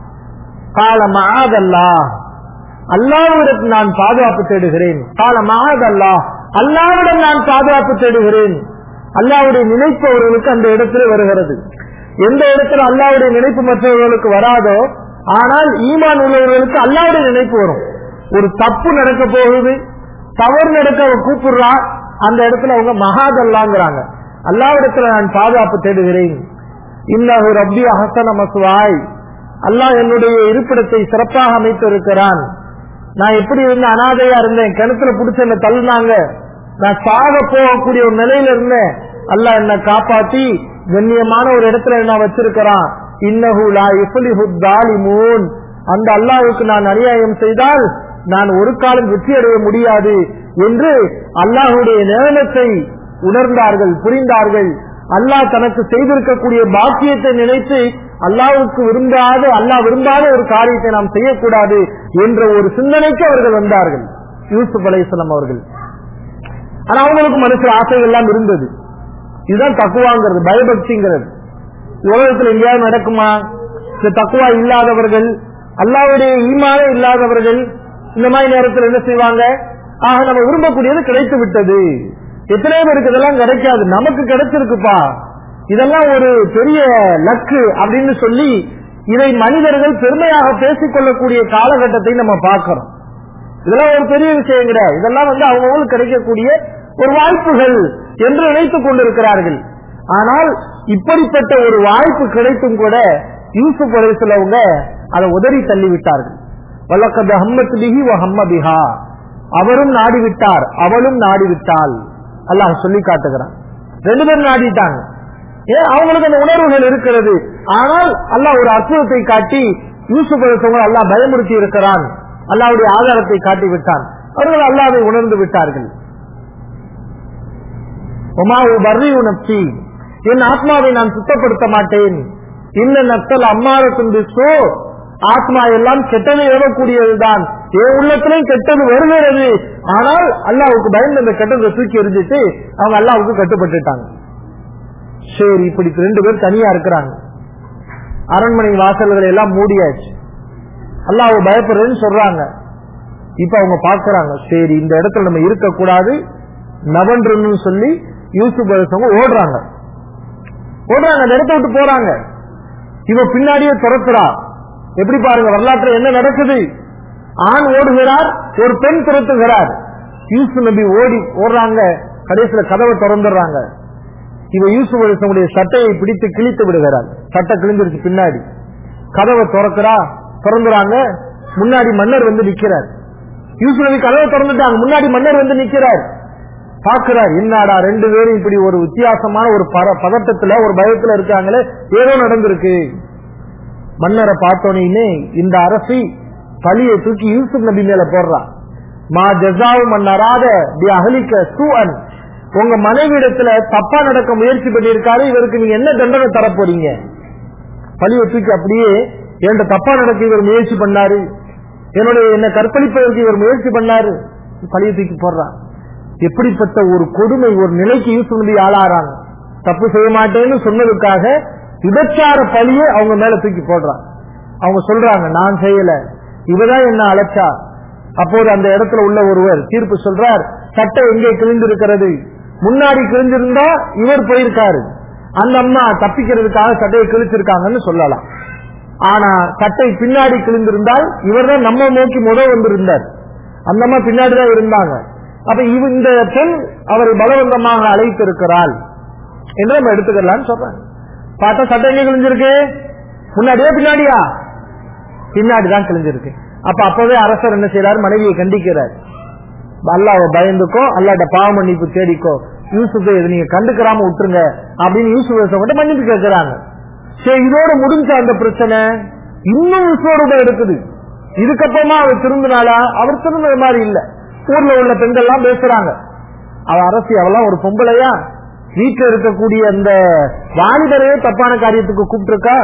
கால மகாதல்லா அல்லாவிடம் நான் பாதுகாப்பு தேடுகிறேன் கால மகாதல்லா அல்லாவிடம் நான் பாதுகாப்பு தேடுகிறேன் அல்லாவுடைய நினைப்பு அவர்களுக்கு அந்த இடத்துல வருகிறது எந்த இடத்துல அல்லாவுடைய நினைப்பு மற்றவர்களுக்கு வராதோ ஆனால் ஈமான் உள்ளவர்களுக்கு அல்லாவுடைய நினைப்பு வரும் ஒரு தப்பு நடக்க போகுது தவறு நடக்க அவ கூப்பிடுறா அந்த இடத்துல அவங்க மகாதல்லாங்கிறாங்க அல்லாவிடத்துல நான் பாதுகாப்பு தேடுகிறேன் இன்னஹு ரப்பி அஹசன மசுவாய் அல்லாஹ் என்னுடைய இருப்பிடத்தை சிறப்பாக அமைத்து இருக்கிறான் நான் எப்படி இருந்த அனாதையா இருந்தேன் கிணத்துல புடிச்சு என்ன தள்ளினாங்க நான் சாக போகக்கூடிய ஒரு நிலையில இருந்தேன் அல்லாஹ் என்ன காப்பாத்தி கண்ணியமான ஒரு இடத்துல என்ன வச்சிருக்கிறான் இன்னஹு லா இஃப்லிஹு தாலிமூன் அந்த அல்லாஹ்வுக்கு நான் அநியாயம் செய்தால் நான் ஒரு காலம் வெற்றி அடைய முடியாது என்று அல்லாஹுடைய நியமனத்தை உணர்ந்தார்கள் புரிந்தார்கள் அல்லாஹ் தனக்கு செய்திருக்கக்கூடிய பாக்கியத்தை நினைத்து அல்லாவுக்கு விரும்பாத அல்லாஹ் விரும்பாத ஒரு காரியத்தை நாம் செய்யக்கூடாது என்ற ஒரு சிந்தனைக்கு அவர்கள் வந்தார்கள் யூசுப் அலைசலம் அவர்கள் ஆனா அவங்களுக்கு மனசுல ஆசைகள் எல்லாம் இருந்தது இதுதான் தக்குவாங்கிறது பயபக்திங்கிறது உலகத்தில் எங்கேயாவது நடக்குமா இந்த தக்குவா இல்லாதவர்கள் அல்லாவுடைய ஈமானே இல்லாதவர்கள் இந்த மாதிரி நேரத்தில் என்ன செய்வாங்க ஆக நம்ம விரும்பக்கூடியது கிடைத்து விட்டது எத்தனை பேருக்கு இதெல்லாம் கிடைக்காது நமக்கு கிடைச்சிருக்குப்பா இதெல்லாம் ஒரு பெரிய லக்கு அப்படின்னு சொல்லி இதை மனிதர்கள் பெருமையாக பேசிக் கொள்ளக்கூடிய காலகட்டத்தை நம்ம பார்க்கிறோம் இதெல்லாம் ஒரு பெரிய விஷயம் கிடையாது இதெல்லாம் வந்து அவங்களுக்கு கிடைக்கக்கூடிய ஒரு வாய்ப்புகள் என்று நினைத்துக் கொண்டிருக்கிறார்கள் ஆனால் இப்படிப்பட்ட ஒரு வாய்ப்பு கிடைத்தும் கூட யூசுப் அலிசலவங்க அதை உதறி தள்ளிவிட்டார்கள் வல்லக்கது அஹம்மத் பிஹி ஹம்ம பிஹா அவரும் நாடிவிட்டார் அவளும் நாடிவிட்டாள் அல்லாஹ் சொல்லி காட்டுகிறான் ரெண்டு பேரும் நாடிட்டாங்க ஏன் அவங்களுக்கு அந்த உணர்வுகள் இருக்கிறது ஆனால் அல்லாஹ் ஒரு அற்புதத்தை காட்டி யூசுப் அலிசவங்க அல்லாஹ் பயமுறுத்தி இருக்கிறான் அல்லாவுடைய ஆதாரத்தை காட்டி விட்டான் அவர்கள் அல்லாவை உணர்ந்து விட்டார்கள் வர்றி உணர்ச்சி என் ஆத்மாவை நான் சுத்தப்படுத்த மாட்டேன் இன்ன நத்தல் அம்மார துண்டு சோ ஆத்மா எல்லாம் கெட்டதை ஏவக்கூடியதுதான் என் உள்ளத்திலையும் கெட்டது வருகிறது ஆனால் அல்லாவுக்கு பயந்து அந்த கெட்டதை தூக்கி எரிஞ்சிட்டு அவங்க அல்லாவுக்கு கட்டுப்பட்டுட்டாங்க சரி இப்படி ரெண்டு பேர் தனியா இருக்கிறாங்க அரண்மனை வாசல்களை எல்லாம் மூடியாச்சு அல்லாஹ் பயப்படுறேன்னு சொல்றாங்க இப்ப அவங்க பாக்குறாங்க சரி இந்த இடத்துல நம்ம இருக்கக்கூடாது நவன்றன்னு சொல்லி யூசுப் அரசவங்க ஓடுறாங்க ஓடுறாங்க அந்த இடத்த விட்டு போறாங்க இவ பின்னாடியே துரத்துறா எப்படி பாருங்க வரலாற்றுல என்ன நடக்குது ஆண் ஓடுகிறார் ஒரு பெண் துரத்துகிறார் யூசு நபி ஓடி ஓடுறாங்க கடைசியில கதவை திறந்துடுறாங்க இவ யூசுப் அரசனுடைய சட்டையை பிடித்து கிழித்து விடுகிறார் சட்டை கிழிஞ்சிருச்சு பின்னாடி கதவை திறக்கிறா திறந்துறாங்க முன்னாடி மன்னர் வந்து நிக்கிறார் யூசுப் நபி கதவை திறந்துட்டாங்க முன்னாடி மன்னர் வந்து நிக்கிறார் பாக்குறார் என்னடா ரெண்டு பேரும் இப்படி ஒரு வித்தியாசமான ஒரு பத- பதட்டத்துல ஒரு பயத்துல இருக்காங்களே ஏதோ நடந்திருக்கு மன்னரை பார்த்தோன்னே இந்த அரசி பழியை தூக்கி யூசுப் நபி மேல போடுறான் மா ஜசாவு மன்னராத தி அகலிக்க சூஅன் உங்க மனைவிடத்துல தப்பா நடக்க முயற்சி பண்ணியிருக்காரு இவருக்கு நீங்க என்ன தண்டனை தர போறீங்க பழியை தூக்கி அப்படியே என்கிட்ட தப்பா நடக்க இவர் முயற்சி பண்ணாரு என்னுடைய என்ன கற்பழிப்பதற்கு இவர் முயற்சி பண்ணாரு பழியை தூக்கி போடுறான் எப்படிப்பட்ட ஒரு கொடுமை ஒரு நிலைக்கு யூசுப் நபி ஆளாறாங்க தப்பு செய்ய மாட்டேன்னு சொன்னதுக்காக விபச்சார பழியை அவங்க மேல தூக்கி போடுறான் அவங்க சொல்றாங்க நான் செய்யல இவதான் என்ன அழைச்சா அப்போது அந்த இடத்துல உள்ள ஒருவர் தீர்ப்பு சொல்றார் சட்டை எங்கே கிழிந்திருக்கிறது முன்னாடி கிழிஞ்சிருந்தா இவர் போயிருக்காரு அந்த அம்மா தப்பிக்கிறதுக்காக சட்டையை கிழிச்சிருக்காங்கன்னு சொல்லலாம் ஆனா சட்டை பின்னாடி கிழிந்திருந்தால் இவர் தான் நம்ம நோக்கி முத வந்திருந்தார் அந்த அம்மா பின்னாடி தான் இருந்தாங்க அப்ப இவ இந்த பெண் அவரை பலவந்தமாக அழைத்திருக்கிறாள் என்று நம்ம எடுத்துக்கலாம்னு சொல்றாங்க பார்த்தா சட்டை எங்க கிழிஞ்சிருக்கு முன்னாடியே பின்னாடியா பின்னாடி தான் கிழிஞ்சிருக்கு அப்ப அப்பவே அரசர் என்ன செய்யறாரு மனைவியை கண்டிக்கிறார் அல்லாஹ் பயந்துக்கோ அல்லாட்ட பாவ மன்னிப்பு தேடிக்கோ யூசுஃபை இதை நீங்க கண்டுக்கிறாம விட்டுருங்க அப்படின்னு யூசுப் கிட்ட மன்னிப்பு கேட்கிறாங்க சரி இதோட முடிஞ்ச அந்த பிரச்சனை இன்னும் விஸ்வரூபம் இருக்குது இதுக்கப்புறமா அவர் திருந்தினாலா அவர் திருந்தது மாதிரி இல்ல ஊர்ல உள்ள பெண்கள் எல்லாம் பேசுறாங்க அவ அரசி அவெல்லாம் ஒரு பொம்பளையா வீட்டுல இருக்கக்கூடிய அந்த வாலிபரையே தப்பான காரியத்துக்கு கூப்பிட்டுருக்கா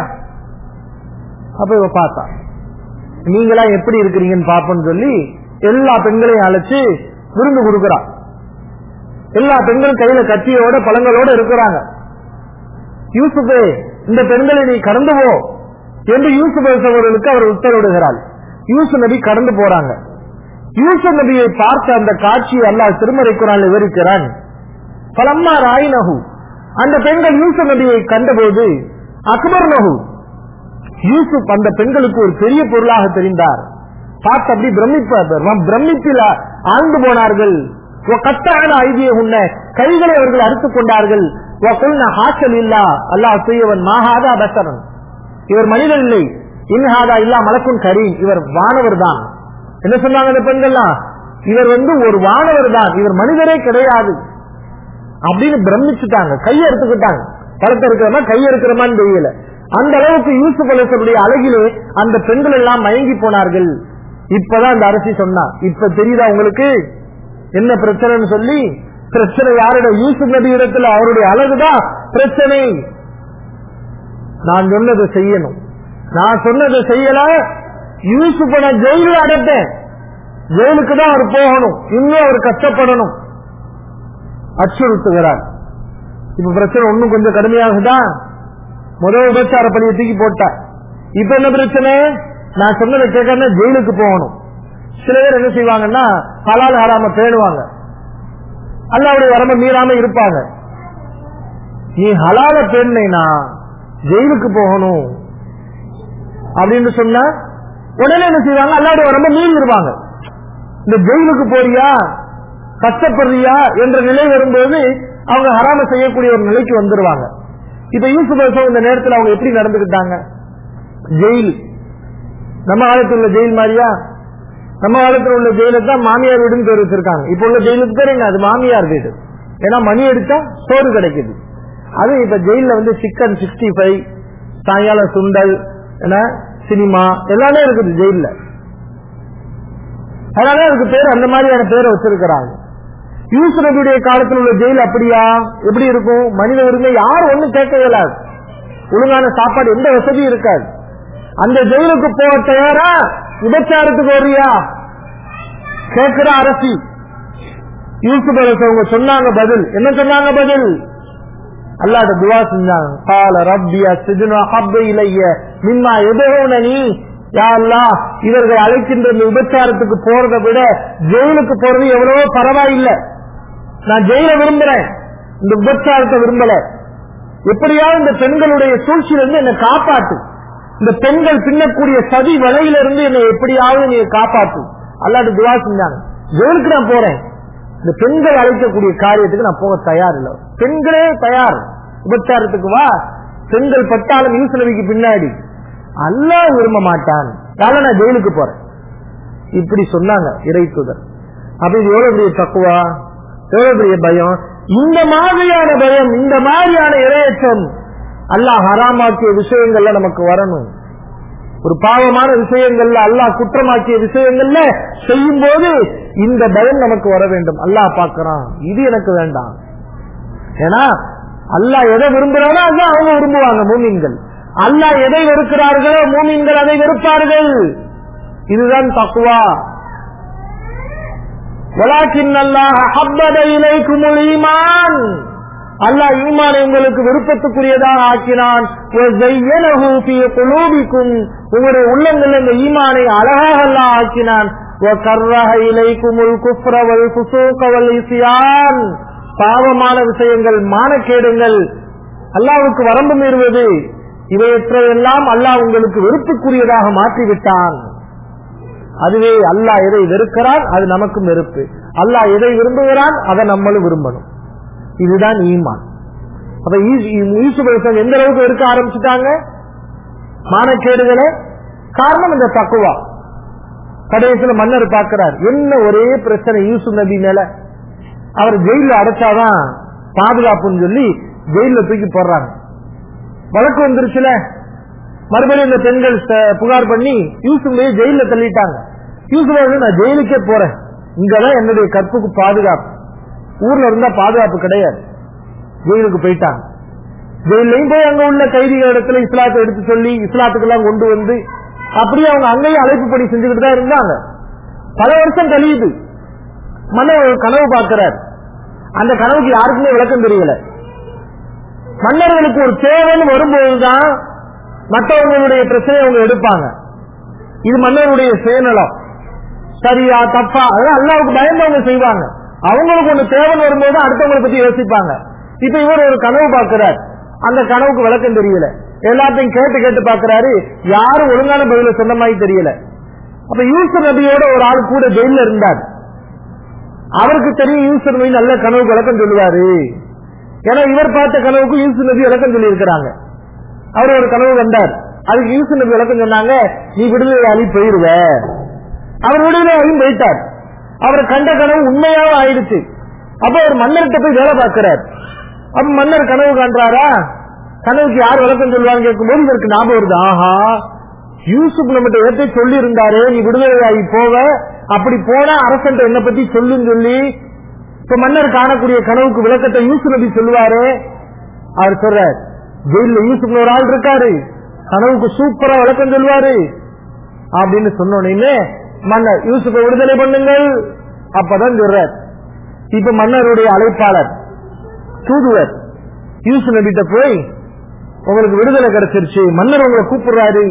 அப்ப இவ பார்த்தா நீங்களா எப்படி இருக்கிறீங்கன்னு பாப்போம்னு சொல்லி எல்லா பெண்களையும் அழைச்சு விருந்து கொடுக்கறா எல்லா பெண்களும் கையில கத்தியோட பழங்களோட இருக்கிறாங்க யூசுஃபே இந்த பெண்களை நீ கடந்து போ என்று யூசுப் அவர்களுக்கு அவர் உத்தரவிடுகிறாள் யூசுப் நபி கடந்து போறாங்க யூசுப் நபியை பார்த்த அந்த காட்சியை அல்லாஹ் திருமறை குரான் விவரிக்கிறான் பலம்மா ராயினஹு அந்த பெண்கள் யூசுப் நபியை கண்டபோது அக்பர் நகு யூசுப் அந்த பெண்களுக்கு ஒரு பெரிய பொருளாக தெரிந்தார் பார்த்து அப்படி பிரமிப்ப பிரமிப்பில ஆழ்ந்து போனார்கள் கட்டான ஐதிய உன்ன கைகளை அவர்கள் அறுத்துக் கொண்டார்கள் ஹாசல் இல்லா அல்லாஹ் செய்யவன் மாகாதா பசரன் இவர் மனிதன் இல்லை இன்ஹாதா இல்லா மலக்கும் கரீம் இவர் வானவர் தான் என்ன சொன்னாங்க அந்த பெண்கள்லாம் இவர் வந்து ஒரு வானவர் தான் இவர் மனிதரே கிடையாது அப்படின்னு பிரமிச்சுட்டாங்க கையை எடுத்துக்கிட்டாங்க படத்தை இருக்கிறமா கையை இருக்கிறமான்னு தெரியல அந்த அளவுக்கு யூசுப் அலசருடைய அழகிலே அந்த பெண்கள் எல்லாம் மயங்கி போனார்கள் இப்பதான் அந்த அரசி சொன்னா இப்ப தெரியுதா உங்களுக்கு என்ன பிரச்சனைன்னு சொல்லி பிரச்சனை யாரோட யூசுப் நபி இடத்துல அவருடைய அழகுதான் பிரச்சனை நான் சொன்னதை செய்யணும் நான் சொன்னதை செய்யல யூசுப் நான் ஜெயில அடைப்பேன் ஜெயிலுக்கு தான் அவர் போகணும் இன்னும் அவர் கஷ்டப்படணும் அச்சுறுத்துகிறார் இப்ப பிரச்சனை ஒன்னும் கொஞ்சம் கடுமையாகுதா முதல் உபச்சார பணியை தூக்கி போட்டா இப்ப என்ன பிரச்சனை நான் சொன்னதை கேட்கறேன்னா ஜெயிலுக்கு போகணும் சில பேர் என்ன செய்வாங்கன்னா ஹலால் ஹராம பேணுவாங்க அல்லாவுடைய வரம்ப மீறாம இருப்பாங்க நீ ஹலால பேணினா ஜெயிலுக்கு போகணும் அப்படின்னு சொன்னா உடனே என்ன செய்வாங்க அல்லாவுடைய வரம்ப மீறிடுவாங்க இந்த ஜெயிலுக்கு போறியா கஷ்டப்படுறியா என்ற நிலை வரும்போது அவங்க ஹராம செய்யக்கூடிய ஒரு நிலைக்கு வந்துருவாங்க இப்ப யூசுப் இந்த நேரத்தில் அவங்க எப்படி நடந்துகிட்டாங்க ஜெயில் நம்ம காலத்தில் உள்ள ஜெயில் மாதிரியா நம்ம காலத்தில் உள்ள ஜெயிலுக்கு தான் மாமியார் வீடுன்னு பேர் வச்சிருக்காங்க இப்ப உள்ள ஜெயிலுக்கு பேர் என்ன அது மாமியார் வீடு ஏன்னா மணி எடுத்தா சோறு கிடைக்குது அது இப்ப ஜெயில வந்து சிக்கன் சிக்ஸ்டி ஃபைவ் சாயங்காலம் சுண்டல் என்ன சினிமா எல்லாமே இருக்குது ஜெயில அதனால அதுக்கு பேர் அந்த மாதிரியான பேரை வச்சிருக்கிறாங்க யூஸ் நபியுடைய காலத்தில் உள்ள ஜெயில் அப்படியா எப்படி இருக்கும் மனித உரிமை யாரும் ஒண்ணும் கேட்க இயலாது ஒழுங்கான சாப்பாடு எந்த வசதியும் இருக்காது அந்த ஜெயிலுக்கு போக தயாரா விபச்சாரத்துக்கு வரியா கேட்கிற அரசி யூசுப் அவங்க சொன்னாங்க பதில் என்ன சொன்னாங்க பதில் அல்லாட துவா செஞ்சாங்க கால ரப்பியா சிஜுனா ஹப்ப இலைய மிம்மா எதோனி யா அல்லாஹ் இவர்கள் அழைக்கின்ற இந்த விபச்சாரத்துக்கு போறதை விட ஜெயிலுக்கு போறது எவ்வளவோ பரவாயில்லை நான் ஜெயில விரும்புறேன் இந்த விபச்சாரத்தை விரும்பல எப்படியாவது இந்த பெண்களுடைய சூழ்ச்சியிலிருந்து என்னை காப்பாத்து இந்த பெண்கள் பின்னக்கூடிய சதி வலையிலிருந்து என்னை எப்படியாவது நீ காப்பாத்து அல்லாட்டு துவா செஞ்சாங்க ஜெயிலுக்கு நான் போறேன் இந்த பெண்கள் அழைக்கக்கூடிய காரியத்துக்கு நான் போக தயார் இல்லை பெண்களே தயார் விபச்சாரத்துக்கு வா பெண்கள் பட்டாளம் யூசுலவிக்கு பின்னாடி அல்லாஹ் விரும்ப மாட்டான் அதனால நான் ஜெயிலுக்கு போறேன் இப்படி சொன்னாங்க இறை தூதர் அப்ப இது எவ்வளவு பெரிய தக்குவா எவ்வளவு பெரிய பயம் இந்த மாதிரியான பயம் இந்த மாதிரியான இரையச்சம் அல்லாஹ் ஹராமாக்கிய விஷயங்கள்ல நமக்கு வரணும் ஒரு பாவமான விஷயங்கள்ல அல்லாஹ் குற்றமாக்கிய விஷயங்கள்ல செய்யும் போது இந்த பயம் நமக்கு வர வேண்டும் அல்லாஹ் பார்க்கறான் இது எனக்கு வேண்டாம் ஏன்னா அல்லாஹ் எதை விரும்புறானோ அதான் அவங்க விரும்புவாங்க மூமின்கள் அல்லாஹ் எதை வெறுக்கிறார்களோ மூமின்கள் அதை வெறுப்பார்கள் இதுதான் தக்குவா வலாக்கின் அல்லாஹ் ஹப்பத இலைக்குமுல் ஈமான் அல்லாஹ் ஈமானை உங்களுக்கு விருப்பத்துக்குரியதாக ஆக்கினான் وَزَيَّنَهُ فِي قُلُوبِكُمْ உங்களுடைய உள்ளங்களில் இந்த ஈமானை அழகாக அல்லாஹ் ஆக்கினான் وَكَرَّهَ إِلَيْكُمُ الْكُفْرَ وَالْفُسُوقَ وَالْعِصْيَانَ பாவமான விஷயங்கள் மானக்கேடுங்கள் அல்லாஹ்வுக்கு வரம்பு மீறுவது இவையற்றையெல்லாம் அல்லாஹ் உங்களுக்கு வெறுப்புக்குரியதாக மாற்றிவிட்டான் அதுவே அல்லாஹ் எதை வெறுக்கிறான் அது நமக்கும் வெறுப்பு அல்லாஹ் எதை விரும்புகிறான் அதை நம்மளும் விரும்பணும் இதுதான் ஈமான் அப்ப ஈசுபரசன் எந்த அளவுக்கு இருக்க ஆரம்பிச்சுட்டாங்க மானக்கேடுகளை காரணம் இந்த தக்குவா கடைசியில மன்னர் பார்க்கிறார் என்ன ஒரே பிரச்சனை யூசு நபி மேல அவர் ஜெயில அடைச்சாதான் பாதுகாப்புன்னு சொல்லி ஜெயில தூக்கி போடுறாங்க வழக்கு வந்துருச்சுல மறுபடியும் இந்த பெண்கள் ச- புகார் பண்ணி யூசுஃபையே ஜெயில தள்ளிட்டாங்க யூசுப் வந்து நான் ஜெயிலுக்கே போறேன் இங்கதான் என்னுடைய கற்புக்கு பாதுகாப்பு ஊர்ல இருந்தா பாதுகாப்பு கிடையாது ஜெயிலுக்கு போயிட்டாங்க ஜெயிலையும் போய் அங்க உள்ள கைதிகள் இடத்துல இஸ்லாத்தை எடுத்து சொல்லி இஸ்லாத்துக்கு எல்லாம் கொண்டு வந்து அப்படியே அவங்க அங்கேயும் அழைப்பு பணி செஞ்சுக்கிட்டு தான் இருந்தாங்க பல வருஷம் கழியுது மன்னர் ஒரு கனவு பார்க்கிறார் அந்த கனவுக்கு யாருக்குமே விளக்கம் தெரியல மன்னர்களுக்கு ஒரு தேவைன்னு வரும்போதுதான் மற்றவங்களுடைய பிரச்சனையை அவங்க எடுப்பாங்க இது மன்னருடைய சுயநலம் சரியா தப்பா அதெல்லாம் அல்லாவுக்கு பயந்தவங்க செய்வாங்க அவங்களுக்கு ஒண்ணு தேவைன்னு வரும்போது அடுத்தவங்களை பத்தி யோசிப்பாங்க இப்ப இவர் ஒரு கனவு பார்க்கிறார் அந்த கனவுக்கு விளக்கம் தெரியல எல்லாத்தையும் கேட்டு கேட்டு பார்க்கிறாரு யாரும் ஒழுங்கான பதில சொன்ன மாதிரி தெரியல அப்ப யூசர் நபியோட ஒரு ஆள் கூட ஜெயில இருந்தார் அவருக்கு தெரியும் யூசர் நபி நல்ல கனவுக்கு விளக்கம் சொல்லுவாரு ஏன்னா இவர் பார்த்த கனவுக்கு யூசு நபி விளக்கம் சொல்லி இருக்கிறாங்க அவர் ஒரு கனவு கண்டார் அதுக்கு யூசு நபி விளக்கம் சொன்னாங்க நீ விடுதலையாளி போயிருவ அவர் விடுதலையாளியும் போயிட்டார் அவர் கண்ட கனவு உண்மையாவும் ஆயிடுச்சு அப்ப அவர் மன்னர்கிட்ட போய் வேலை பார்க்கிறார் அப்ப மன்னர் கனவு காண்றாரா கனவுக்கு யார் விளக்கம் சொல்லுவாங்க கேட்கும்போது இதற்கு ஞாபகம் வருது ஆஹா யூசுப் நம்மகிட்ட ஏற்ற சொல்லி இருந்தாரு நீ விடுதலையாகி போவ அப்படி போனா அரசன் என்ன பத்தி சொல்லுன்னு சொல்லி இப்ப மன்னர் காணக்கூடிய கனவுக்கு விளக்கத்தை யூசுப் நபி சொல்லுவாரு அவர் சொல்றார் ஜெயில யூசுப் ஒரு ஆள் இருக்காரு கனவுக்கு சூப்பரா விளக்கம் சொல்லுவாரு அப்படின்னு சொன்ன உடனே மன்னர் யூசுப்பை விடுதலை பண்ணுங்கள் அப்பதான் சொல்றார் இப்ப மன்னருடைய அழைப்பாளர் தூதுவர் யூசு நபிட்ட போய் உங்களுக்கு விடுதலை கிடைச்சிருச்சு மன்னர் உங்களை கூப்பிடுறாரு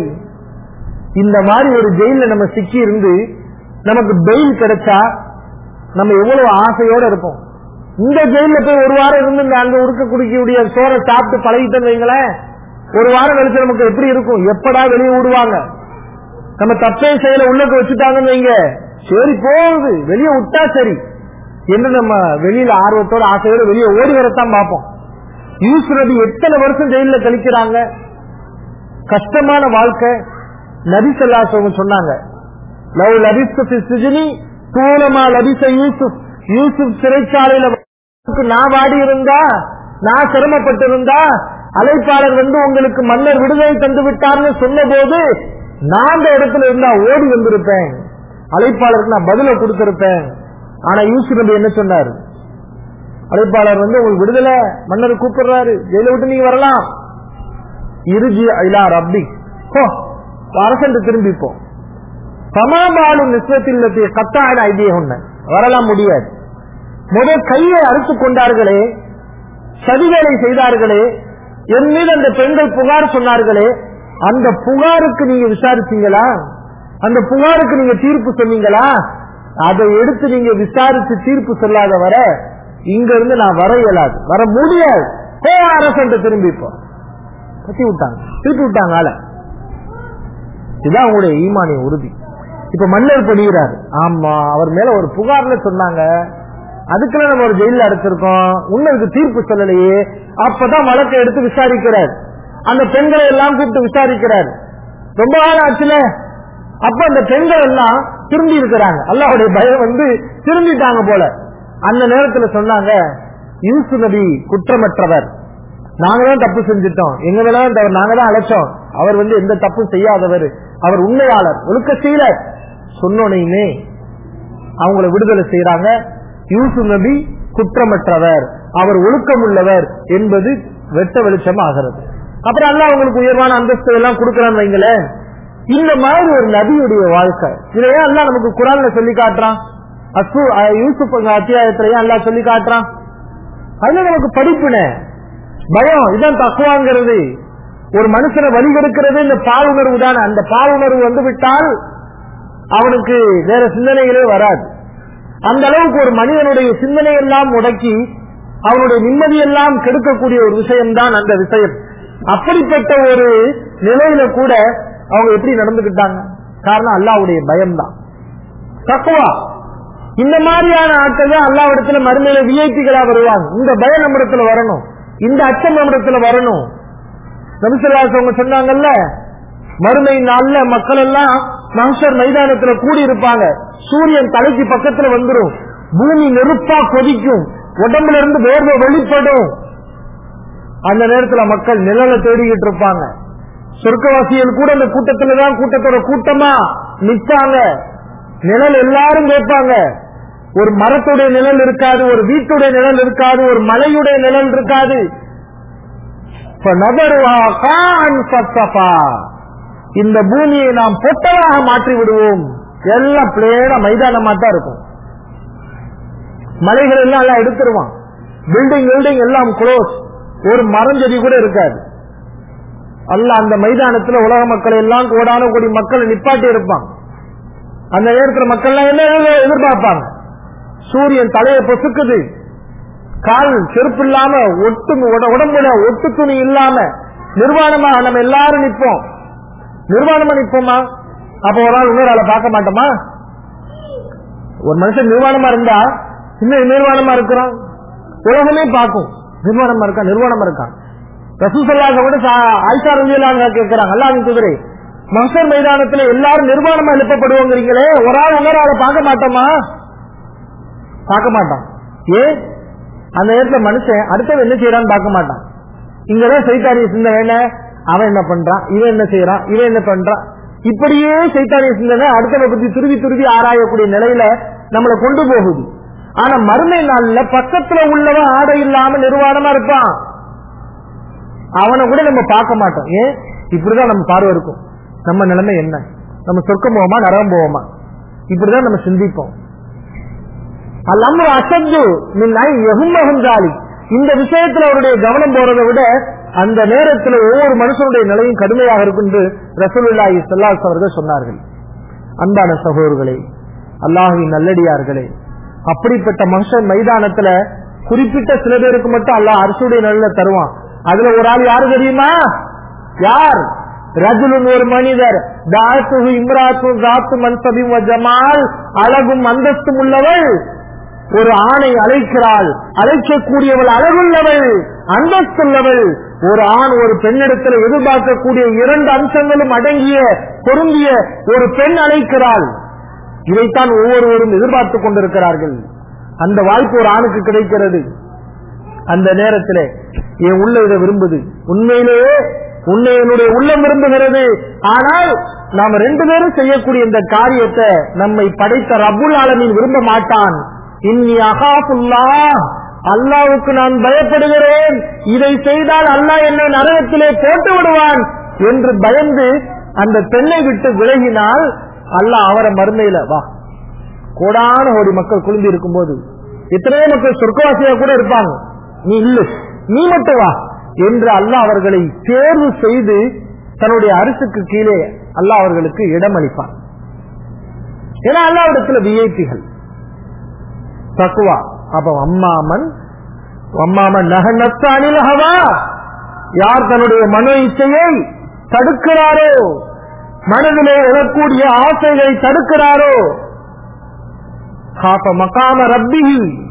இந்த மாதிரி ஒரு ஜெயில நம்ம சிக்கி இருந்து நமக்கு பெயில் கிடைச்சா நம்ம எவ்வளவு ஆசையோட இருப்போம் இந்த ஜெயில போய் ஒரு வாரம் இருந்து இந்த அங்க உடுக்க குடிக்கக்கூடிய சோறை சாப்பிட்டு பழகிட்டோம் வைங்களேன் ஒரு வாரம் கழிச்சு நமக்கு எப்படி இருக்கும் எப்படா வெளியே விடுவாங்க நம்ம தப்பே செயல உள்ளக்க வச்சுட்டாங்கன்னு வைங்க சரி போகுது வெளியே விட்டா சரி என்று நம்ம வெளியில ஆர்வத்தோட ஆசையோட வெளியே ஓடி வரத்தான் பார்ப்போம் யூஸ் நபி எத்தனை வருஷம் ஜெயில கழிக்கிறாங்க கஷ்டமான வாழ்க்கை நபி சொல்லாசவங்க சொன்னாங்க லவ் லபிஸ்து சிஜினி தூளமா லபிச யூசுப் யூசுப் சிறைச்சாலையில நான் வாடி இருந்தா நான் சிரமப்பட்டு இருந்தா அழைப்பாளர் வந்து உங்களுக்கு மன்னர் விடுதலை தந்து விட்டார்னு சொன்ன போது நான் அந்த இடத்துல இருந்தா ஓடி வந்திருப்பேன் அழைப்பாளருக்கு நான் பதில கொடுத்திருப்பேன் ஆனா யூசுப் நபி என்ன சொன்னார் அழைப்பாளர் வந்து உங்களுக்கு விடுதலை மன்னர் கூப்பிடுறாரு ஜெயில விட்டு நீங்க வரலாம் இறுதி ஐலா ரப்பி போ அரசன் திரும்பிப்போம் சமாபாலும் நிஸ்வத்தில் கத்தான ஐதியம் வரலாம் முடியாது முதல் கையை அறுத்துக் கொண்டார்களே சதிவேலை செய்தார்களே என் மீது அந்த பெண்கள் புகார் சொன்னார்களே அந்த புகாருக்கு நீங்க விசாரிச்சீங்களா அந்த புகாருக்கு நீங்க தீர்ப்பு சொன்னீங்களா அதை எடுத்து நீங்க விசாரிச்சு தீர்ப்பு சொல்லாத வர இங்க இருந்து நான் வர இயலாது வர முடியாது போ அரசன் திரும்பி இப்போ கட்டி விட்டாங்க திருப்பி விட்டாங்க ஆளை இதுதான் அவங்களுடைய ஈமானிய உறுதி இப்ப மன்னர் படுகிறார் ஆமா அவர் மேல ஒரு புகார்ல சொன்னாங்க அதுக்குள்ள நம்ம ஒரு ஜெயில அடைச்சிருக்கோம் உன்னதுக்கு தீர்ப்பு சொல்லலையே அப்பதான் வழக்கை எடுத்து விசாரிக்கிறார் அந்த பெண்களை எல்லாம் கூப்பிட்டு விசாரிக்கிறார் ரொம்ப நாள் ஆச்சுல அப்ப அந்த பெண்கள் எல்லாம் திரும்பி இருக்கிறாங்க அல்லாவுடைய பயம் வந்து திரும்பிட்டாங்க போல அந்த நேரத்துல சொன்னாங்க யூசு நபி குற்றமற்றவர் நாங்க தான் தப்பு செஞ்சிட்டோம் எங்க மேலதான் தவறு நாங்க தான் அழைச்சோம் அவர் வந்து எந்த தப்பும் செய்யாதவர் அவர் உண்மையாளர் ஒழுக்க சீலர் சொன்னோனையுமே அவங்கள விடுதலை செய்யறாங்க யூசு நபி குற்றமற்றவர் அவர் ஒழுக்கம் உள்ளவர் என்பது வெட்ட வெளிச்சம் ஆகிறது அப்புறம் அல்ல அவங்களுக்கு உயர்வான அந்தஸ்து எல்லாம் கொடுக்கறான்னு வைங்களேன் இந்த மாதிரி ஒரு நபியுடைய வாழ்க்கை இதையே அல்ல நமக்கு குரான்ல சொல்லி காட்டுறான் அசு யூசுப் அத்தியாயத்திலேயே அல்லா சொல்லி காட்டுறான் அதுல நமக்கு படிப்புனே பயம் இதான் தக்குவாங்கிறது ஒரு மனுஷனை வழிகெடுக்கிறது இந்த பாலுணர்வு தானே அந்த பாலுணர்வு வந்து விட்டால் அவனுக்கு வேற சிந்தனைகளே வராது அந்த அளவுக்கு ஒரு மனிதனுடைய சிந்தனை எல்லாம் முடக்கி அவனுடைய நிம்மதியெல்லாம் கெடுக்கக்கூடிய ஒரு விஷயம்தான் அந்த விஷயம் அப்படிப்பட்ட ஒரு நிலையில கூட அவங்க எப்படி நடந்துகிட்டாங்க காரணம் அல்லாவுடைய பயம்தான் தக்குவா இந்த மாதிரியான ஆட்கள் தான் அல்லாவிடத்துல மறுமையில விஐபிகளா வருவாங்க இந்த பயம் நம்மிடத்துல வரணும் இந்த அச்சம் நம்மிடத்துல வரணும் நபிசல்லாஸ் அவங்க சொன்னாங்கல்ல மறுமை நாள்ல மக்கள் எல்லாம் மனுஷர் மைதானத்துல கூடி இருப்பாங்க சூரியன் தலைக்கு பக்கத்துல வந்துடும் பூமி நெருப்பா கொதிக்கும் உடம்புல இருந்து வேர்வை வெளிப்படும் அந்த நேரத்துல மக்கள் நிழலை தேடிக்கிட்டு இருப்பாங்க சொர்க்கவாசிகள் கூட அந்த கூட்டத்துலதான் கூட்டத்தோட கூட்டமா நிற்பாங்க நிழல் எல்லாரும் கேட்பாங்க ஒரு மரத்துடைய நிழல் இருக்காது ஒரு வீட்டுடைய நிழல் இருக்காது ஒரு மலையுடைய நிழல் இருக்காது இந்த பூமியை நாம் பொட்டலாக மாற்றி விடுவோம் எல்லாம் பிளேன மைதானமா தான் இருக்கும் மலைகள் எல்லாம் எல்லாம் எடுத்துருவான் பில்டிங் பில்டிங் எல்லாம் க்ளோஸ் ஒரு மரஞ்செடி கூட இருக்காது அல்ல அந்த மைதானத்துல உலக மக்கள் எல்லாம் கோடான கோடி மக்கள் நிப்பாட்டி இருப்பான் அந்த நேரத்தில் மக்கள் என்ன எதிர்பார்ப்பாங்க சூரியன் தலையை பொசுக்குது கால் செருப்பு இல்லாம ஒட்டு உடம்புல ஒட்டு துணி இல்லாம நிர்வாணமா நம்ம எல்லாரும் நிற்போம் நிர்வாணமா நிற்போமா அப்ப ஒரு நாள் இன்னொரு ஆளை பார்க்க மாட்டோமா ஒரு மனுஷன் நிர்வாணமா இருந்தா இன்னும் நிர்வாணமா இருக்கிறான் உலகமே பார்க்கும் நிர்வாணமா இருக்கா நிர்வாணமா இருக்கான் ரசூசல்லாக கூட ஆயிஷா ரவியலாக கேட்கிறாங்க அல்லாவின் குதிரை மகசர் மைதானத்துல எல்லாரும் நிர்வாணமா எழுப்பப்படுவோங்கிறீங்களே ஒரு ஆள் இன்னொரு ஆளை பார்க்க மாட்டோமா பார்க்க மாட்டான் ஏன் அந்த நேரத்துல மனுஷன் அடுத்தவன் என்ன செய்யறான்னு பார்க்க மாட்டான் இங்கதான் சைத்தானிய சிந்தனை என்ன அவன் என்ன பண்றான் இவன் என்ன செய்யறான் இவன் என்ன பண்றான் இப்படியே சைத்தானிய சிந்தனை அடுத்தவனை பத்தி துருவி துருவி ஆராயக்கூடிய நிலையில நம்மளை கொண்டு போகுது ஆனா மறுமை நாள்ல பக்கத்துல உள்ளவன் ஆடை இல்லாம நிர்வாணமா இருப்பான் அவனை கூட நம்ம பார்க்க மாட்டோம் ஏன் இப்படிதான் நம்ம பார்வை இருக்கும் நம்ம நிலைமை என்ன நம்ம சொர்க்கம் போவோமா நரகம் போவோமா இப்படிதான் நம்ம சிந்திப்போம் அல்லாம அசத்து எகும்பகுந்தாலி இந்த விஷயத்துல அவருடைய கவனம் போறதை விட அந்த நேரத்தில் ஒவ்வொரு மனுஷனுடைய நிலையும் கடுமையாக இருக்கும் என்று ரசூலுல்லாஹி ஸல்லல்லாஹு அவர்கள் சொன்னார்கள் அன்பான சகோதரர்களே அல்லாஹின் நல்லடியார்களே அப்படிப்பட்ட மனுஷன் மைதானத்துல குறிப்பிட்ட சில பேருக்கு மட்டும் அல்லாஹ் அரசுடைய நிலையில தருவான் அதுல ஒரு ஆள் யாரு தெரியுமா யார் ரஜுலுன் ஒரு மனிதர் தாத்துஹு இம்ராத்து தாத்து மன்சபி ஜமால் அழகும் அந்தஸ்தும் உள்ளவள் ஒரு ஆணை அழைக்கிறாள் அழைக்கக்கூடியவள் அழகுள்ளவள் அந்தஸ்துள்ளவள் ஒரு ஆண் ஒரு பெண்ணிடத்தில் எதிர்பார்க்கக்கூடிய இரண்டு அம்சங்களும் அடங்கிய பொருந்திய ஒரு பெண் அழைக்கிறாள் இதைத்தான் ஒவ்வொருவரும் எதிர்பார்த்துக் கொண்டிருக்கிறார்கள் அந்த வாய்ப்பு ஒரு ஆணுக்கு கிடைக்கிறது அந்த நேரத்தில் என் உள்ள இதை விரும்புது உண்மையிலேயே உன்னை என்னுடைய உள்ளம் விரும்புகிறது ஆனால் நாம் ரெண்டு பேரும் செய்யக்கூடிய இந்த காரியத்தை நம்மை படைத்த ரபுல் ஆலமின் விரும்ப மாட்டான் இன்னி அகாபுல்லா அல்லாவுக்கு நான் பயப்படுகிறேன் இதை செய்தால் அல்லாஹ் என்னை நரகத்திலே போட்டு விடுவான் என்று பயந்து அந்த பெண்ணை விட்டு விலகினால் அல்லாஹ் அவரை மறுமையில வா கோடான கோடி மக்கள் குழும்பி இருக்கும் போது எத்தனையோ மக்கள் சொர்க்கவாசியா கூட இருப்பாங்க நீ இல்ல நீ மட்டும் வா என்று அல்லாஹ் அவர்களை தேர்வு செய்து தன்னுடைய அரசுக்கு கீழே அல்லாஹ் அவர்களுக்கு இடம் அளிப்பான் ஏன்னா அல்லாவிடத்துல விஐபிகள் தக்குவா அப்ப அம்மாமன் அம்மாமன் நகநத்தானில் ஹவா யார் தன்னுடைய மன இச்சையை தடுக்கிறாரோ மனதிலே எழக்கூடிய ஆசைகளை தடுக்கிறாரோ காப்ப மகாம ரப்பி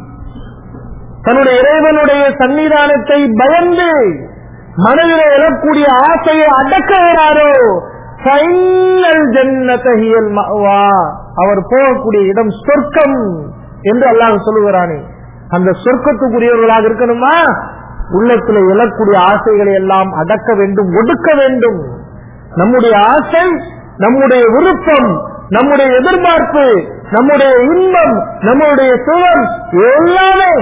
தன்னுடைய இறைவனுடைய சன்னிதானத்தை பயந்து மனதிலே எழக்கூடிய ஆசையை அடக்குகிறாரோ ஃபைனல் ஜன்னதஹியல் மஅவா அவர் போகக்கூடிய இடம் சொர்க்கம் என்று அல்லாஹ் சொல்லுகிறானே அந்த சொர்க்கத்துக்குரியவர்களாக இருக்கணுமா உள்ளத்தில் எழக்கூடிய ஆசைகளை எல்லாம் அடக்க வேண்டும் ஒடுக்க வேண்டும் நம்முடைய ஆசை நம்முடைய விருப்பம் நம்முடைய எதிர்பார்ப்பு நம்முடைய இன்பம் நம்முடைய சுகம் எல்லாமே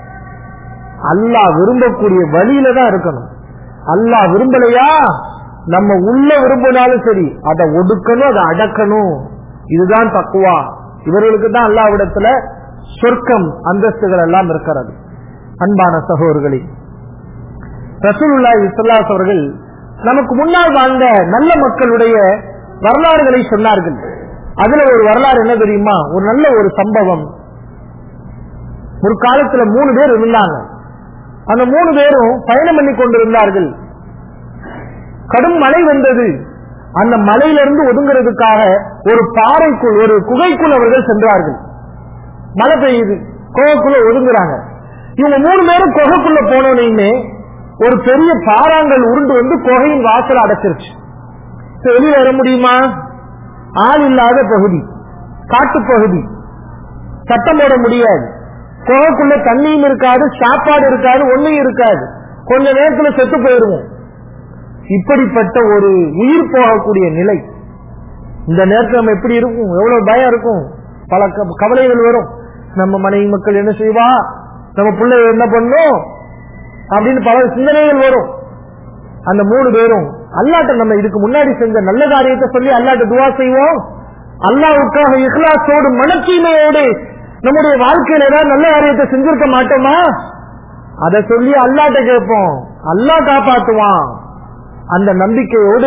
அல்லாஹ் விரும்பக்கூடிய வழியில தான் இருக்கணும் அல்லாஹ் விரும்பலையா நம்ம உள்ள விரும்பினாலும் சரி அதை ஒடுக்கணும் அதை அடக்கணும் இதுதான் தக்குவா இவர்களுக்கு தான் அல்லாவிடத்துல சொர்க்கம் அந்தஸ்துகள் எல்லாம் இருக்கிறது அன்பான சகோதரர்களே ரசூலுல்லாஹி இஸ்லாஸ் அவர்கள் நமக்கு முன்னால் வாழ்ந்த நல்ல மக்களுடைய வரலாறுகளை சொன்னார்கள் அதுல ஒரு வரலாறு என்ன தெரியுமா ஒரு நல்ல ஒரு சம்பவம் ஒரு காலத்துல மூணு பேர் இருந்தாங்க அந்த மூணு பேரும் பயணம் பண்ணி கொண்டிருந்தார்கள் கடும் மழை வந்தது அந்த மலையிலிருந்து ஒதுங்கிறதுக்காக ஒரு பாறைக்குள் ஒரு குகைக்குள் அவர்கள் சென்றார்கள் மழை பெய்யுது குகைக்குள்ள ஒதுங்குறாங்க இவங்க மூணு பேரும் குகைக்குள்ள போனோன்னே ஒரு பெரிய பாறாங்கல் உருண்டு வந்து குகையின் வாசல் அடைச்சிருச்சு வெளியே வர முடியுமா ஆள் இல்லாத பகுதி காட்டு பகுதி சட்டம் போட முடியாது குகைக்குள்ள தண்ணியும் இருக்காது சாப்பாடு இருக்காது ஒண்ணும் இருக்காது கொஞ்ச நேரத்துல செத்து போயிருவோம் இப்படிப்பட்ட ஒரு உயிர் போகக்கூடிய நிலை இந்த நேரத்தில் நம்ம எப்படி இருக்கும் எவ்வளவு பயம் இருக்கும் பல க- கவலைகள் வரும் நம்ம மனைவி மக்கள் என்ன செய்வா நம்ம பிள்ளை என்ன பண்ணும் அப்படின்னு பல சிந்தனைகள் வரும் அந்த மூணு பேரும் அல்லாட்ட நம்ம இதுக்கு முன்னாடி செஞ்ச நல்ல காரியத்தை சொல்லி அல்லாட்ட துவா செய்வோம் அல்லாவுக்காக இஹ்லாசோடு மனத்தீமையோடு நம்முடைய வாழ்க்கையில ஏதாவது நல்ல காரியத்தை செஞ்சிருக்க மாட்டோமா அதை சொல்லி அல்லாட்ட கேட்போம் அல்லாஹ் காப்பாத்துவான் அந்த நம்பிக்கையோடு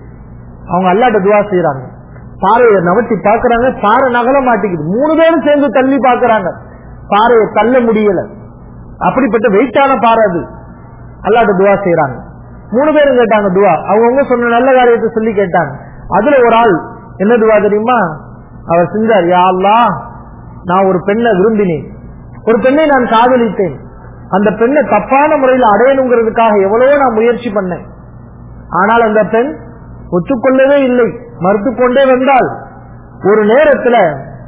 அவங்க அல்லாட்ட துவா செய்யறாங்க பாறையை நவட்டி பாக்குறாங்க பாறை நகல மாட்டேங்குது மூணு பேரும் சேர்ந்து தள்ளி பாக்குறாங்க பாறையை தள்ள முடியல அப்படிப்பட்ட வெயிட்டான பாறை அது அல்லாட்ட துவா செய்யறாங்க மூணு பேரும் கேட்டாங்க துவா அவங்கவுங்க சொன்ன நல்ல காரியத்தை சொல்லி கேட்டாங்க அதுல ஒரு ஆள் என்ன துவா தெரியுமா அவர் செஞ்சார் யா அல்லாஹ் நான் ஒரு பெண்ணை விரும்பினேன் ஒரு பெண்ணை நான் காதலித்தேன் அந்த பெண்ணை தப்பான முறையில் அடையணுங்கிறதுக்காக எவ்வளவோ நான் முயற்சி பண்ணேன் ஆனால் அந்த பெண் ஒத்துக்கொள்ளவே இல்லை மறுத்து கொண்டே வந்தால் ஒரு நேரத்துல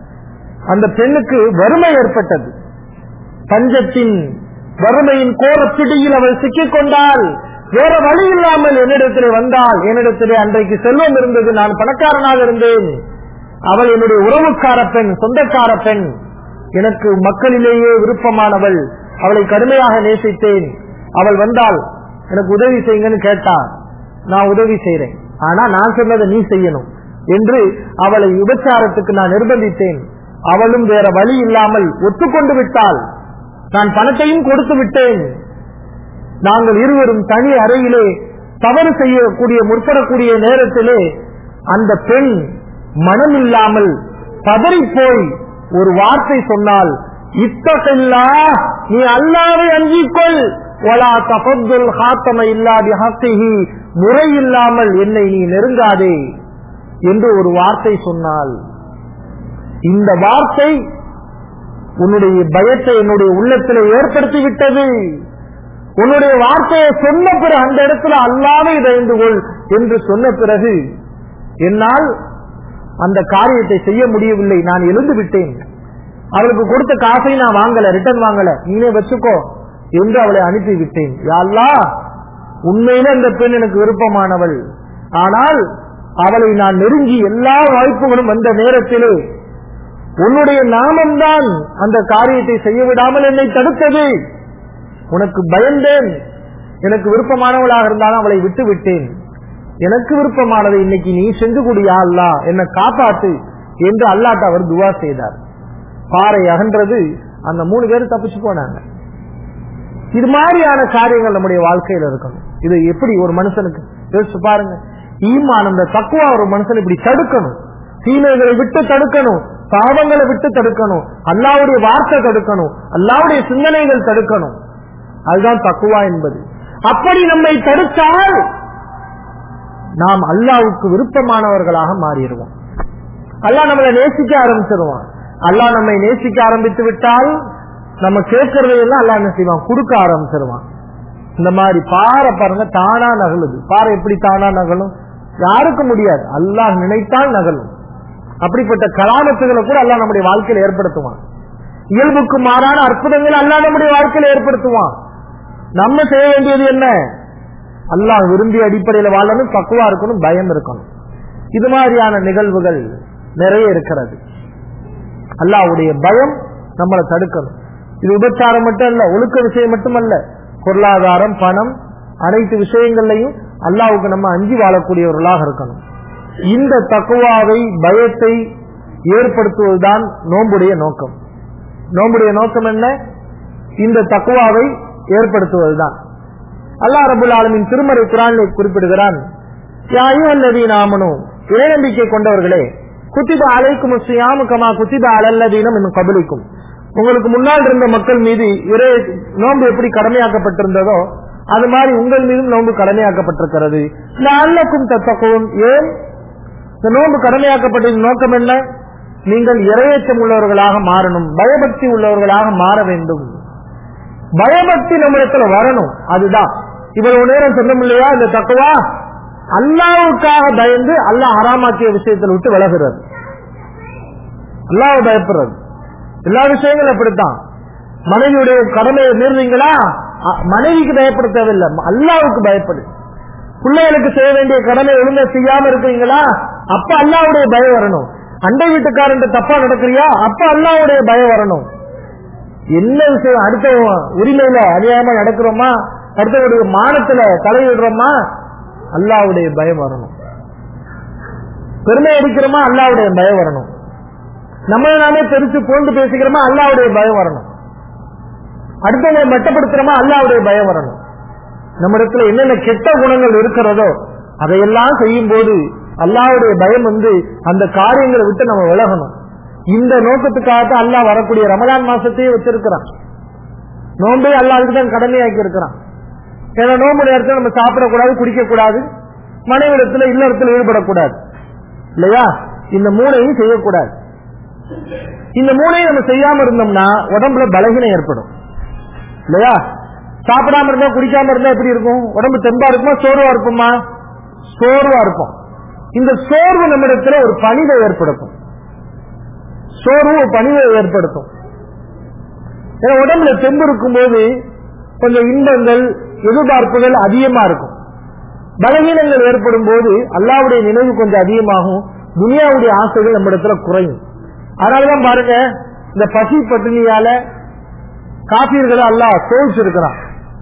அந்த பெண்ணுக்கு வறுமை ஏற்பட்டது பஞ்சத்தின் வறுமையின் கோர பிடியில் அவள் சிக்கிக் கொண்டால் வேற வழி இல்லாமல் என்னிடத்திலே வந்தால் என்னிடத்திலே அன்றைக்கு செல்வம் இருந்தது நான் பணக்காரனாக இருந்தேன் அவள் என்னுடைய உறவுக்கார பெண் சொந்தக்கார பெண் எனக்கு மக்களிலேயே விருப்பமானவள் அவளை கடுமையாக நேசித்தேன் அவள் வந்தால் எனக்கு உதவி செய்யுங்கன்னு கேட்டா நான் உதவி செய்றேன் ஆனா நான் சொன்னதை நீ செய்யணும் என்று அவளை விபச்சாரத்துக்கு நான் நிர்பந்தித்தேன் அவளும் வேற வழி இல்லாமல் ஒத்துக்கொண்டு விட்டாள் நான் பணத்தையும் கொடுத்து விட்டேன் நாங்கள் இருவரும் தனி அறையிலே தவறு செய்யக்கூடிய முற்படக்கூடிய நேரத்திலே அந்த பெண் மனம் இல்லாமல் பதறி போய் ஒரு வார்த்தை சொன்னால் இத்தகல்லா நீ அல்லாவை அஞ்சிக்கொள் வலா தபத்துல் ஹாத்தம இல்லாதி ஹத்திஹி முறை இல்லாமல் என்னை நீ நெருங்காதே என்று ஒரு வார்த்தை சொன்னால் இந்த வார்த்தை உன்னுடைய பயத்தை என்னுடைய உள்ளத்தில் ஏற்படுத்தி விட்டது உன்னுடைய வார்த்தையை சொன்ன பிறகு அந்த இடத்துல அல்லாவே இணைந்து கொள் என்று சொன்ன பிறகு என்னால் அந்த காரியத்தை செய்ய முடியவில்லை நான் எழுந்து விட்டேன் அவளுக்கு கொடுத்த காசை நான் வாங்கல ரிட்டர்ன் வாங்கல நீனே வச்சுக்கோ என்று அவளை அனுப்பி விட்டேன் யாழ்லா உண்மையில அந்த பெண் எனக்கு விருப்பமானவள் ஆனால் அவளை நான் நெருங்கி எல்லா வாய்ப்புகளும் வந்த நேரத்திலே உன்னுடைய நாமம்தான் அந்த காரியத்தை செய்ய விடாமல் என்னை தடுத்தது உனக்கு பயந்தேன் எனக்கு விருப்பமானவளாக இருந்தாலும் அவளை விட்டு விட்டேன் எனக்கு விருப்பமானதை இன்னைக்கு நீ செஞ்சு குடியா அல்லா என்னை காப்பாத்து என்று அல்லாட்ட அவர் துவா செய்தார் பாறை அகன்றது அந்த மூணு பேரும் தப்பிச்சு போனாங்க இது மாதிரியான காரியங்கள் நம்முடைய வாழ்க்கையில இருக்கணும் இது எப்படி ஒரு மனுஷனுக்கு யோசிச்சு பாருங்க ஈமான் அந்த தக்குவா ஒரு மனுஷன் இப்படி தடுக்கணும் தீமைகளை விட்டு தடுக்கணும் பாவங்களை விட்டு தடுக்கணும் அல்லாவுடைய வார்த்தை தடுக்கணும் அல்லாவுடைய சிந்தனைகள் தடுக்கணும் அதுதான் தக்குவா என்பது அப்படி நம்மை தடுத்தால் நாம் அல்லாவுக்கு விருப்பமானவர்களாக மாறிடுவோம் அல்லாஹ் நம்மளை நேசிக்க ஆரம்பிச்சிருவான் அல்லாஹ் நம்மை நேசிக்க ஆரம்பித்து விட்டால் நம்ம கேட்கறதையெல்லாம் அல்லாஹ் என்ன செய்வான் கொடுக்க ஆரம்பிச்சிருவான் இந்த மாதிரி பாறை பாருங்க தானா நகலுது பாறை எப்படி தானா நகலும் யாருக்கும் முடியாது அல்லாஹ் நினைத்தால் நகலும் அப்படிப்பட்ட கலாமத்துகளை கூட அல்லாஹ் நம்முடைய வாழ்க்கையில ஏற்படுத்துவான் இயல்புக்கு மாறான அற்புதங்களை அல்லாஹ் நம்முடைய வாழ்க்கையில ஏற்படுத்துவான் நம்ம செய்ய வேண்டியது என்ன அல்லாஹ் விரும்பிய அடிப்படையில் வாழணும் பக்குவா இருக்கணும் பயம் இருக்கணும் இது மாதிரியான நிகழ்வுகள் நிறைய இருக்கிறது அல்லாஹ்வுடைய பயம் நம்மளை தடுக்கணும் இது விபச்சாரம் மட்டும் அல்ல ஒழுக்க விஷயம் மட்டுமல்ல பொருளாதாரம் பணம் அனைத்து விஷயங்கள்லையும் அல்லாவுக்கு நம்ம அஞ்சி வாழக்கூடியவர்களாக இருக்கணும் இந்த தக்குவாவை பயத்தை ஏற்படுத்துவதுதான் நோம்புடைய நோக்கம் நோம்புடைய நோக்கம் என்ன இந்த தக்குவாவை ஏற்படுத்துவதுதான் அல்லா ரபுல் ஆலமின் திருமறை குரானில் குறிப்பிடுகிறான் யாயும் நாமனும் இறைநம்பிக்கை கொண்டவர்களே குத்திப அலைக்கும் சுயாமு கமா குத்திப அலல்லதீனம் இன்னும் கபலிக்கும் உங்களுக்கு முன்னால் இருந்த மக்கள் மீது இறை நோன்பு எப்படி கடமையாக்கப்பட்டிருந்ததோ அது மாதிரி உங்கள் மீதும் நோன்பு கடமையாக்கப்பட்டிருக்கிறது அல்லக்கும் தத்தக்கவும் ஏன் இந்த நோன்பு கடமையாக்கப்பட்டதின் நோக்கம் என்ன நீங்கள் இரையச்சம் உள்ளவர்களாக மாறணும் பயபக்தி உள்ளவர்களாக மாற வேண்டும் பயபக்தி நம்மிடத்துல வரணும் அதுதான் இவ்வளவு நேரம் சொன்னோம் இல்லையா இந்த தக்குவா அல்லாவுக்காக பயந்து அல்லாஹ் ஹராமாக்கிய விஷயத்தில் விட்டு விலகுறது அல்லாவை பயப்படுறது எல்லா விஷயங்களும் அப்படித்தான் மனைவியுடைய கடமையை மீறுவீங்களா அ- மனைவிக்கு பயப்பட தேவையில்லை அல்லாவுக்கு பயப்படு பிள்ளைகளுக்கு செய்ய வேண்டிய கடமை ஒழுங்கா செய்யாம இருக்கிறீங்களா அப்ப அல்லாவுடைய பயம் வரணும் அண்டை வீட்டுக்காரன் தப்பா நடக்கிறியா அப்ப அல்லாவுடைய பயம் வரணும் என்ன விஷயம் அடுத்த உரிமையில அநியாயமா நடக்கிறோமா அடுத்தவருடைய மானத்துல தலையிடுறோமா அல்லாவுடைய பயம் வரணும் பெருமை அடிக்கிறோமா அல்லாவுடைய பயம் வரணும் நம்ம நாமே பெருசு போன்று பேசுகிறோமா அல்லாவுடைய பயம் வரணும் அடுத்தவங்களை மெட்டப்படுத்துறோமா அல்லாவுடைய பயம் வரணும் நம்ம இடத்துல என்னென்ன கெட்ட குணங்கள் இருக்கிறதோ அதையெல்லாம் செய்யும் போது அல்லாவுடைய பயம் வந்து அந்த காரியங்களை விட்டு நம்ம விலகணும் இந்த நோக்கத்துக்காக அல்லாஹ் வரக்கூடிய ரமலான் மாசத்தையே வச்சிருக்கிறான் நோம்பே அல்லாவுக்கு தான் கடமையாக்கி இருக்கிறான் ஏன்னா நோம்பு நேரத்தில் நம்ம சாப்பிடக்கூடாது குடிக்க கூடாது மனைவிடத்துல இல்லறத்துல ஈடுபடக்கூடாது இல்லையா இந்த மூணையும் செய்யக்கூடாது இந்த மூணையும் நம்ம செய்யாம இருந்தோம்னா உடம்புல பலகீனம் ஏற்படும் இல்லையா சாப்பிடாம இருந்தா குடிக்காம இருந்தா எப்படி இருக்கும் உடம்பு தெம்பா இருக்குமா சோர்வா இருக்குமா சோர்வா இருக்கும் இந்த சோர்வு நம்மிடத்துல ஒரு பணிவை ஏற்படுத்தும் சோர்வு ஒரு பணிவை ஏற்படுத்தும் ஏன்னா உடம்புல தெம்பு இருக்கும்போது கொஞ்சம் இன்பங்கள் எதிர்பார்ப்புகள் அதிகமா இருக்கும் பலவீனங்கள் ஏற்படும் போது அல்லாவுடைய நினைவு கொஞ்சம் அதிகமாகும் துனியாவுடைய ஆசைகள் நம்ம இடத்துல குறையும் அதனாலதான் பாருங்க இந்த பசி பட்டினியால காப்பீர்களை அல்லாஹ் சோதிச்சிருக்கிறான்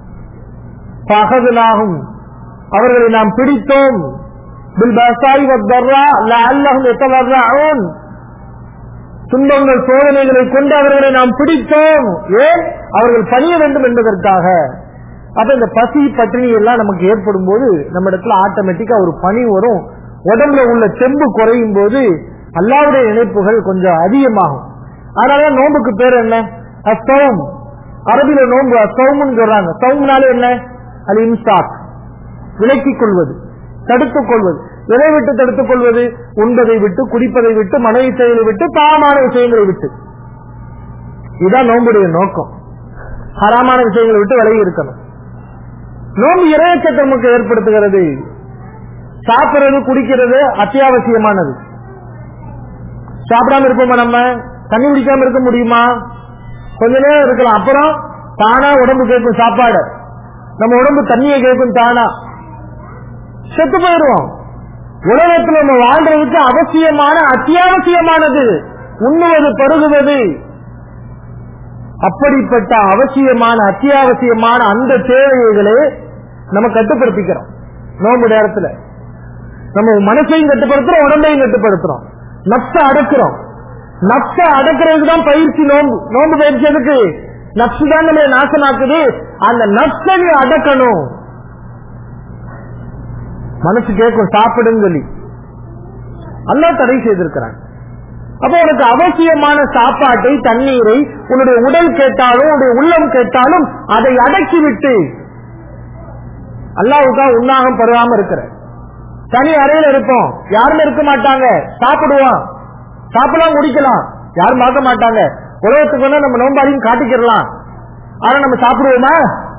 பகதனாகும் அவர்களை நாம் பிடித்தோம் பில்பசாய் வத்தர்ரா லஅல்லஹும் யத்தவர்ரஊன் துன்பங்கள் சோதனைகளை கொண்டு அவர்களை நாம் பிடித்தோம் ஏன் அவர்கள் பணிய வேண்டும் என்பதற்காக அப்ப இந்த பசி பட்டினி எல்லாம் நமக்கு ஏற்படும் போது நம்ம இடத்துல ஆட்டோமேட்டிக்கா ஒரு பணி வரும் உடம்புல உள்ள தெம்பு குறையும் போது அல்லாவுடைய நினைப்புகள் கொஞ்சம் அதிகமாகும் அதனால நோம்புக்கு பேர் என்ன அஸ்தவம் அரபில நோம்பு அஸ்தவம்னு சொல்றாங்க சவும்னால என்ன அது இன்ஸ்டாக் விலக்கிக் கொள்வது தடுத்துக் கொள்வது எதை விட்டு தடுத்துக் கொள்வது உண்பதை விட்டு குடிப்பதை விட்டு மனைவி செயலை விட்டு பாவமான விஷயங்களை விட்டு இதுதான் நோம்புடைய நோக்கம் ஹராமான விஷயங்களை விட்டு விலகி இருக்கணும் நோம்பு இறையச்சத்தை நமக்கு ஏற்படுத்துகிறது சாப்பிடுறது குடிக்கிறது அத்தியாவசியமானது சாப்பிடாம இருப்போமா நம்ம தண்ணி குடிக்காம இருக்க முடியுமா கொஞ்ச நேரம் இருக்கலாம் அப்புறம் தானா உடம்பு கேட்கும் சாப்பாடு நம்ம உடம்பு தண்ணியை கேட்கும் தானா செத்து போயிடுவோம் உலகத்தில் நம்ம வாழ்றதுக்கு அவசியமான அத்தியாவசியமானது உண்ணுவது பருகுவது அப்படிப்பட்ட அவசியமான அத்தியாவசியமான அந்த தேவைகளை நம்ம கட்டுப்படுத்திக்கிறோம் நோம்பு நேரத்துல நம்ம மனசையும் கட்டுப்படுத்துறோம் உடம்பையும் கட்டுப்படுத்துறோம் நப்ச அடக்குறோம் நப்ச அடக்குறதுக்கு தான் பயிற்சி நோம்பு நோம்பு பயிற்சி எதுக்கு நப்சு தான் நம்மளை நாசமாக்குது அந்த நப்ச நீ அடக்கணும் மனசு கேட்கும் சாப்பிடுன்னு சொல்லி அல்லா தடை செய்திருக்கிறான் அப்போ உனக்கு அவசியமான சாப்பாட்டை தண்ணீரை உன்னுடைய உடல் கேட்டாலும் உன்னுடைய உள்ளம் கேட்டாலும் அதை அடக்கி விட்டு அல்லாவுக்கா உண்ணாகம் பருவாம இருக்கிற தனி அறையில இருப்போம் யாருமே இருக்க மாட்டாங்க சாப்பிடுவான் சாப்பிடலாம் குடிக்கலாம் யாரும் பார்க்க மாட்டாங்க உலகத்துக்கு வேணா நம்ம நோம்பாடியும் காட்டிக்கிறலாம் ஆனா நம்ம சாப்பிடுவோமா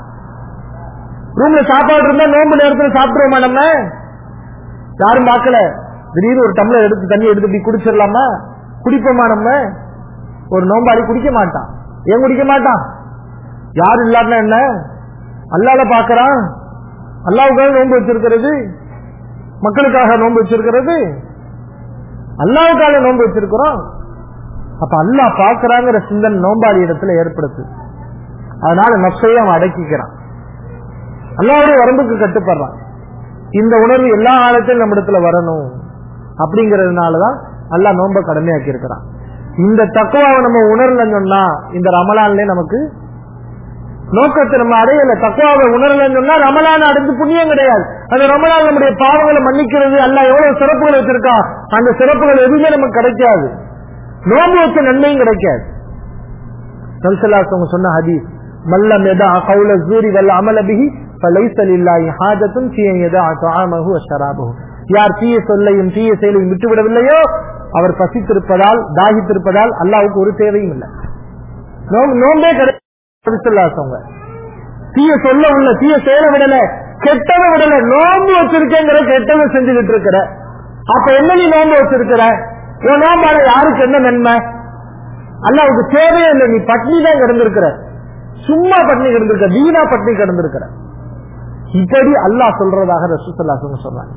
ரூம்ல சாப்பாடு இருந்தா நோம்பு நேரத்துல சாப்பிடுவோமா நம்ம யாரும் பார்க்கல திடீர்னு ஒரு டம்ளர் எடுத்து தண்ணி எடுத்து இப்படி குடிச்சிடலாமா குடிப்போமா நம்ம ஒரு நோம்பாடி குடிக்க மாட்டான் ஏன் குடிக்க மாட்டான் யாரு இல்லாம என்ன அல்லாத பாக்குறான் அல்லாவுக்காக நோன்பு வச்சிருக்கிறது மக்களுக்காக நோன்பு வச்சிருக்கிறது அல்லாவுக்காக நோன்பு வச்சிருக்கிறோம் அப்ப அல்லா பாக்குறாங்கிற சிந்தனை நோம்பாடி இடத்துல ஏற்படுத்து அதனால நப்சையை அவன் அடக்கிக்கிறான் அல்லாவுடைய வரம்புக்கு கட்டுப்படுறான் இந்த உணர்வு எல்லா காலத்திலும் நம்ம இடத்துல வரணும் அப்படிங்கறதுனாலதான் அல்லா நோம்ப கடமையாக்கி இருக்கிறான் இந்த தக்குவாவை நம்ம உணரலன்னு சொன்னா இந்த ரமலான்ல நமக்கு நோக்கத்தை நம்ம அடையல தக்குவாவை உணரலன்னு சொன்னா ரமலான் அடைந்து புண்ணியம் கிடையாது அந்த ரமலான் நம்முடைய பாவங்களை மன்னிக்கிறது அல்ல எவ்வளவு சிறப்புகள் வச்சிருக்கா அந்த சிறப்புகள் எதுவுமே நமக்கு கிடைக்காது நோம்பு வச்ச நன்மையும் கிடைக்காது நல்சல்லாசவங்க சொன்ன ஹதீஸ் மல்லம் எதா கவுல ஜூரி வல்ல அமலபிஹி பலைசல் இல்லாய் ஹாஜத்தும் தீயன் எதா தாமகு ஷராபகு யார் தீய சொல்லையும் தீய செயலையும் விட்டுவிடவில்லையோ அவர் பசித்திருப்பதால் தாகித்திருப்பதால் அல்லாவுக்கு ஒரு தேவையும் இல்லை நோம்பே கிடையாது தீய சொல்ல உள்ள தீய செயல விடல கெட்டதை விடல நோம்பு வச்சிருக்கேங்கிற கெட்டதை செஞ்சுக்கிட்டு இருக்கிற அப்ப என்ன நீ நோம்பு வச்சிருக்கிற உன் நோம்பால யாருக்கு என்ன நன்மை அல்லாவுக்கு தேவையே இல்லை நீ பட்னி தான் கிடந்திருக்கிற சும்மா பட்னி கிடந்திருக்க வீணா பட்னி கிடந்திருக்கிற இப்படி அல்லாஹ் சொல்றதாக ரசூசல்லா சொல்றாங்க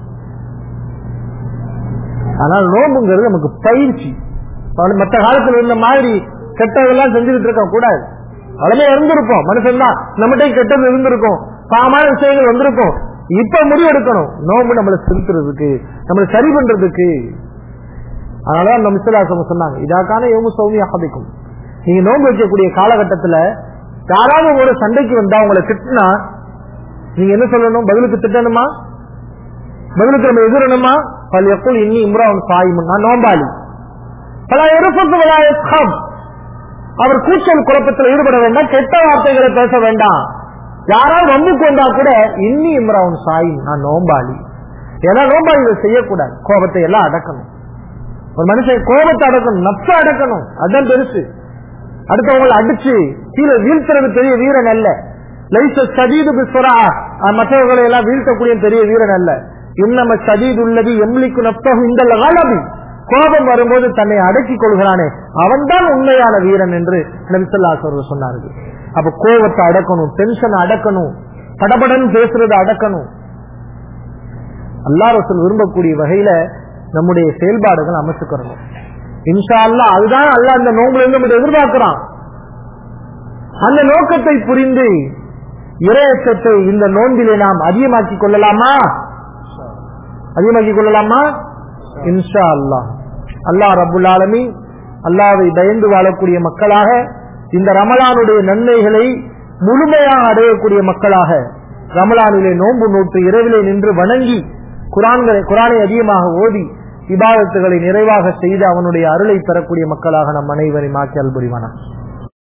ஆனால் நோம்புங்கிறது நமக்கு பயிற்சி மற்ற காலத்துல இருந்த மாதிரி கெட்டதெல்லாம் செஞ்சுக்கிட்டு இருக்க கூடாது அவ்வளவே இருந்திருப்போம் மனுஷன் தான் நம்மகிட்ட கெட்டது இருந்திருக்கும் பாமான விஷயங்கள் வந்திருக்கும் இப்ப முடிவெடுக்கணும் நோம்பு நம்மளை செலுத்துறதுக்கு நம்மளை சரி பண்றதுக்கு அதனாலதான் நம்ம மிஸ்லாசம் சொன்னாங்க இதாக்கான எவ்வளவு சௌமியா ஆதிக்கும் நீங்க நோம்பு வைக்கக்கூடிய காலகட்டத்துல யாராவது ஒரு சண்டைக்கு வந்தா உங்களை திட்டினா நீங்க என்ன சொல்லணும் பதிலுக்கு திட்டணுமா பதிலுக்கு நம்ம எதிரணுமா பல் எப்போ இன்னி இம்ரான் சாயும் நான் நோம்பாளி பல இருப்பது அவர் கூச்சல் குழப்பத்தில் ஈடுபட வேண்டாம் கெட்ட வார்த்தைகளை பேச வேண்டாம் யாராவது வம்புக்கு வந்தா கூட இன்னி இம்ரான் சாயும் நான் நோம்பாளி ஏன்னா நோம்பாளிகள் செய்யக்கூடாது கோபத்தை எல்லாம் அடக்கணும் ஒரு மனுஷன் கோபத்தை அடக்கணும் நப்ச அடக்கணும் அதான் பெருசு அடுத்தவங்களை அடிச்சு கீழே வீழ்த்துறது பெரிய வீரன் அல்ல லைச சதீது பிஸ்வரா மற்றவர்களை எல்லாம் வீழ்த்தக்கூடிய பெரிய வீரன் அல்ல இன்னம சதீது உள்ளது எம்லிக்கு நப்தகு இந்த காலபி கோபம் வரும்போது தன்னை அடக்கிக் கொள்கிறானே அவன் தான் உண்மையான வீரன் என்று நபிசல்லாசர்கள் சொன்னார்கள் அப்ப கோபத்தை அடக்கணும் டென்ஷன் அடக்கணும் படபடன் பேசுறதை அடக்கணும் அல்லா ரசூல் விரும்பக்கூடிய வகையில நம்முடைய செயல்பாடுகள் அமைச்சுக்கிறணும் இன்ஷா அல்லா அதுதான் அல்ல அந்த நோம்புல இருந்து நம்ம எதிர்பார்க்கிறான் அந்த நோக்கத்தை புரிந்து இரையச்சத்தை இந்த நோன்பிலே நாம் அதிகமாக்கிக் கொள்ளலாமா அதிகமாக்கிக் கொள்ளலாமா இன்ஷா அல்லா அல்லாஹ் ரபுல் ஆலமி அல்லாவை பயந்து வாழக்கூடிய மக்களாக இந்த ரமலானுடைய நன்மைகளை முழுமையாக அடையக்கூடிய மக்களாக ரமலானிலே நோன்பு நோட்டு இரவிலே நின்று வணங்கி குரான்களை குரானை அதிகமாக ஓதி இபாதத்துகளை நிறைவாக செய்து அவனுடைய அருளை பெறக்கூடிய மக்களாக நம் அனைவரையும் ஆக்கி அல்புரிவானா